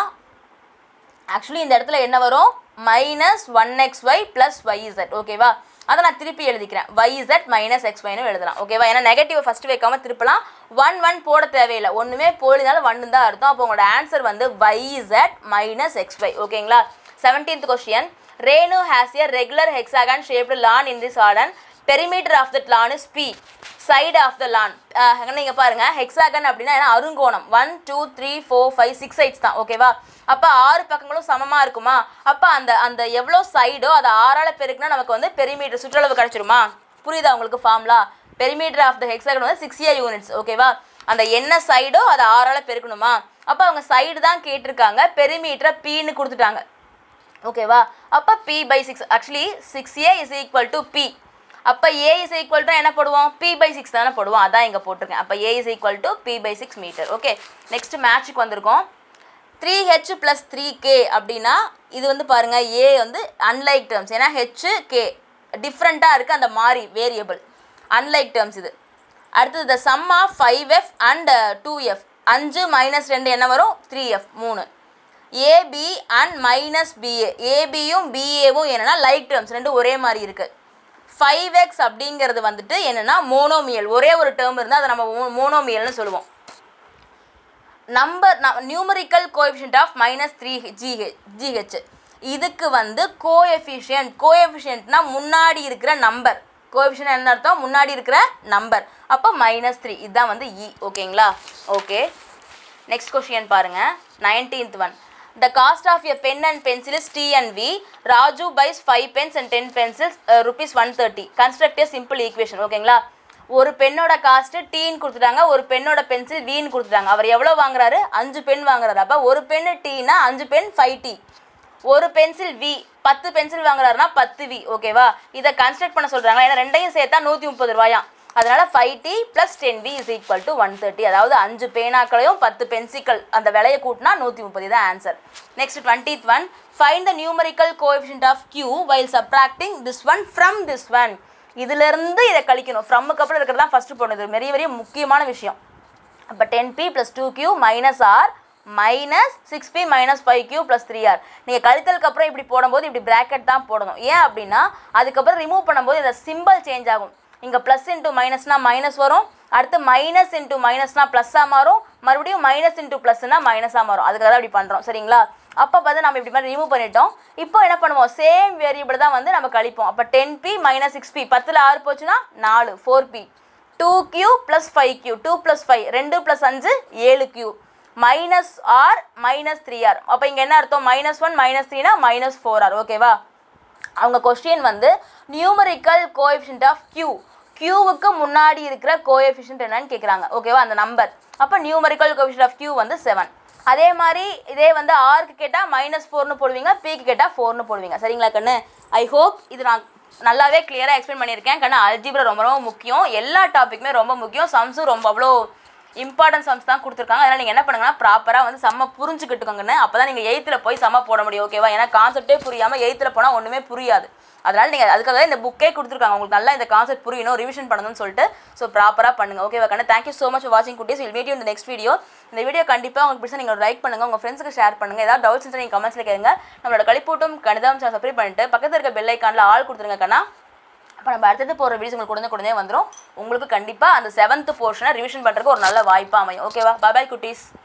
ஆக்சுவலி இந்த இடத்துல என்ன வரும் minus one x y plus y z ஓகேவா அதை நான் திருப்பி எழுதிக்கிறேன் ஒய் இசட் மைனஸ் எக்ஸ் ஒய்னு எழுதலாம் ஓகேவா ஏன்னா நெகட்டிவ் ஃபஸ்ட்டு வைக்காம திருப்பலாம் ஒன் ஒன் போட தேவையில்லை ஒன்றுமே போலினாலும் ஒன்று தான் அர்த்தம் அப்போ உங்களோட ஆன்சர் வந்து y z minus x y ஓகேங்களா seventeenth question Renu has a regular hexagon shaped lawn in this garden perimeter of that lawn is p side of the lawn நீங்கள் பாருங்கள் ஹெக்ஸாகன் அப்படின்னா என்ன அருங்கோணம் one two three four five six sides தான் ஓகேவா அப்போ ஆறு பக்கங்களும் சமமாக இருக்குமா அப்போ அந்த அந்த எவ்வளோ சைடோ அதை ஆறால் பெருக்குனா நமக்கு வந்து பெரிமீட்டர் சுற்றளவு கிடச்சிருமா புரியுதா உங்களுக்கு formula perimeter of the hexagon வந்து சிக்ஸ் இயர் யூனிட்ஸ் ஓகேவா அந்த என்ன சைடோ அதை ஆறால் பெருக்கணுமா அப்போ அவங்க சைடு தான் கேட்டிருக்காங்க பெரிமீட்டரை பீன்னு கொடுத்துட்டாங்க ஓகேவா அப்போ p by six actually six A is equal to p அப்போ ஏ இஸ் ஈக்குவல் டு என்ன போடுவோம் பி பை சிக்ஸ் தானே போடுவோம் அதான் இங்கே போட்டிருக்கேன் அப்போ a is equal to p by six meter okay next மேட்ச்சுக்கு வந்திருக்கோம் three h plus three k அப்படின்னா இது வந்து பாருங்கள் ஏ வந்து அன்லைக் டேர்ம்ஸ் ஏன்னா ஹெச் கே டிஃப்ரெண்ட்டாக இருக்குது அந்த மாறி வேரியபிள் அன்லைக் டேர்ம்ஸ் இது அடுத்தது the sum of five f and two f அஞ்சு மைனஸ் ரெண்டு என்ன வரும் த்ரீ எஃப் மூணு ஏபி அண்ட் மைனஸ் பிஏ ஏபியும் பிஏவும் என்னென்னா லைக் டேர்ம்ஸ் ரெண்டும் ஒரே மாதிரி இருக்குது ஃபைவ் எக்ஸ் அப்படிங்கிறது வந்துட்டு என்னென்னா மோனோமியல் ஒரே ஒரு டேர்ம் இருந்தால் அதை நம்ம மோனோமியல்னு சொல்லுவோம் number numerical coefficient of minus three gh gh இதுக்கு வந்து கோஎஃபிஷியன்ட் கோஎஃபிஷியன்ட்னா முன்னாடி இருக்கிற நம்பர் கோஎஃபிஷியன்ட் என்ன அர்த்தம் முன்னாடி இருக்கிற நம்பர் அப்போ மைனஸ் த்ரீ இதுதான் வந்து இ ஓகேங்களா ஓகே நெக்ஸ்ட் கொஷின் பாருங்க nineteenth one the cost of a pen and pencil is t and v Raju buys five pens and ten pencils rupees one thirty construct simple equation ஓகேங்களா ஒரு பெண்ணோட cost டீன்னு கொடுத்துட்டாங்க ஒரு பெண்ணோட பென்சில் வீன்னு கொடுத்துட்டாங்க அவர் எவ்வளோ வாங்குறாரு அஞ்சு பென் வாங்குறாரு அப்போ ஒரு பென்னு டீனா அஞ்சு பென் ஃபைவ் டி ஒரு பென்சில் வி பத்து பென்சில் வாங்குறாருன்னா பத்து வி ஓகேவா இதை கன்ஸ்ட்ரக்ட் பண்ண சொல்கிறாங்க ஏன்னா ரெண்டையும் சேர்த்தா நூற்றி முப்பது ரூபாயாம் அதனால five t plus ten v is equal to one thirty அதாவது அஞ்சு பேனாக்களையும் பத்து பென்சில்கள் அந்த விலையை கூட்டினா நூற்றி முப்பது தான் answer next twentieth one find the numerical coefficient of q while subtracting this one from this one இதிலிருந்து இதை கழிக்கணும் ஃப்ரம்முக்கு அப்புறம் இருக்கிறது தான் ஃபஸ்ட்டு போனது பெரிய பெரிய முக்கியமான விஷயம் அப்போ ten p plus two q minus r minus six p minus five q plus three r நீங்கள் கழித்தலுக்கு அப்புறம் இப்படி போடும்போது இப்படி ப்ராக்கெட் தான் போடணும் ஏன் அப்படின்னா அதுக்கப்புறம் ரிமூவ் பண்ணும்போது இந்த சிம்பிள் சேஞ்ச் ஆகும் இங்கே ப்ளஸ் இன்ட்டு மைனஸ்னால் மைனஸ் வரும் அடுத்து மைனஸ் இன்ட்டு மைனஸ்னால் ப்ளஸ்ஸாக மாறும் மறுபடியும் மைனஸ் இன்ட்டு ப்ளஸ்னால் மைனஸாக மாறும் அதுக்காக தான் இப்படி பண்ணுறோம் சரிங்களா அப்போ பார்த்து நம்ம இப்படி மாதிரி ரிமூவ் பண்ணிட்டோம் இப்போ என்ன பண்ணுவோம் சேம் வேரியபிள் தான் வந்து நம்ம கழிப்போம் அப்போ ten p minus six p பத்தில் ஆறு போச்சுன்னா நாலு four p two q plus five q two plus five ரெண்டு ப்ளஸ் அஞ்சு ஏழு q minus r minus three r அப்போ இங்கே என்ன அர்த்தம் மைனஸ் ஒன் மைனஸ் த்ரீனா மைனஸ் ஃபோர் ஆர் ஓகேவா அவங்க கொஸ்டின் வந்து நியூமரிக்கல் கோஎஃபிஷியன்ட் ஆஃப் கியூ கியூவுக்கு முன்னாடி இருக்கிற கோஎஃபிஷியன்ட் என்னன்னு கேட்குறாங்க ஓகேவா அந்த நம்பர் அப்போ நியூமரிக்கல் கோஎஃபிஷியன்ட் ஆஃப் கியூ வந்து செவன் அதே மாதிரி இதே வந்து ஆருக்கு கேட்டால் மைனஸ் ஃபோர்னு போடுவீங்க பிக்கு கேட்டால் ஃபோர்னு போடுவீங்க சரிங்களா கண்ணு ஐ ஹோப் இது நான் நல்லாவே கிளியராக எக்ஸ்பிளைன் பண்ணியிருக்கேன் கண்ணு அல்ஜிப்ரா ரொம்ப ரொம்ப முக்கியம் எல்லா டாப்பிக்குமே ரொம்ப முக்கியம் சம்ஸும் ரொம்ப அவ்வளோ இம்பார்ட்டன்ட் சம்ஸ் தான் கொடுத்துருக்காங்க அதனால் நீங்கள் என்ன பண்ணுங்கன்னா ப்ராப்பராக வந்து செம்ம புரிஞ்சுக்கிட்டுக்கோங்கன்னு அப்போ தான் நீங்கள் எயித்தில் போய் செம்ம போட முடியும் ஓகேவா ஏன்னா கான்செப்டே புரியாமல் எயித்தில் போனால் ஒன்றுமே புரியாது அதனால் நீங்கள் அதுக்காக இந்த புக்கே கொடுத்துருக்காங்க உங்களுக்கு நல்லா இந்த கான்செப்ட் புரியணும் ரிவிஷன் பண்ணணும்னு சொல்லிட்டு ஸோ ப்ராப்பராக பண்ணுங்கள் ஓகேவா கண்ணு தேங்க்யூ ஸோ மச் வாட்சிங் குட்டீஸ் வில் மீட் இந்த நெக்ஸ்ட் வீடியோ இந்த வீடியோ கண்டிப்பாக உங்களுக்கு பிடிச்சா நீங்கள் லைக் பண்ணுங்கள் உங்கள் ஃப்ரெண்ட்ஸுக்கு ஷேர் பண்ணுங்கள் ஏதாவது டவுட்ஸ் இருந்தால் நீங்கள் கமெண்ட்ஸில் கேளுங்க நம்மளோட கழிப்பூட்டும் கணிதம் சப்ஸ்கிரைப் பண்ணிட்டு பக்கத்தில் இருக்க பெல் ஐக்கானில் ஆள் கொடுத்துருங்க கண்ணா அப்போ நம்ம அடுத்தது போகிற வீடியோஸ் உங்களுக்கு உடனே உடனே வந்துடும் உங்களுக்கு கண்டிப்பாக அந்த செவன்த் போர்ஷனை ரிவிஷன் பண்ணுறதுக்கு ஒரு நல்ல வாய்ப்பாக அமையும் ஓகேவா பாய் குட்டீஸ்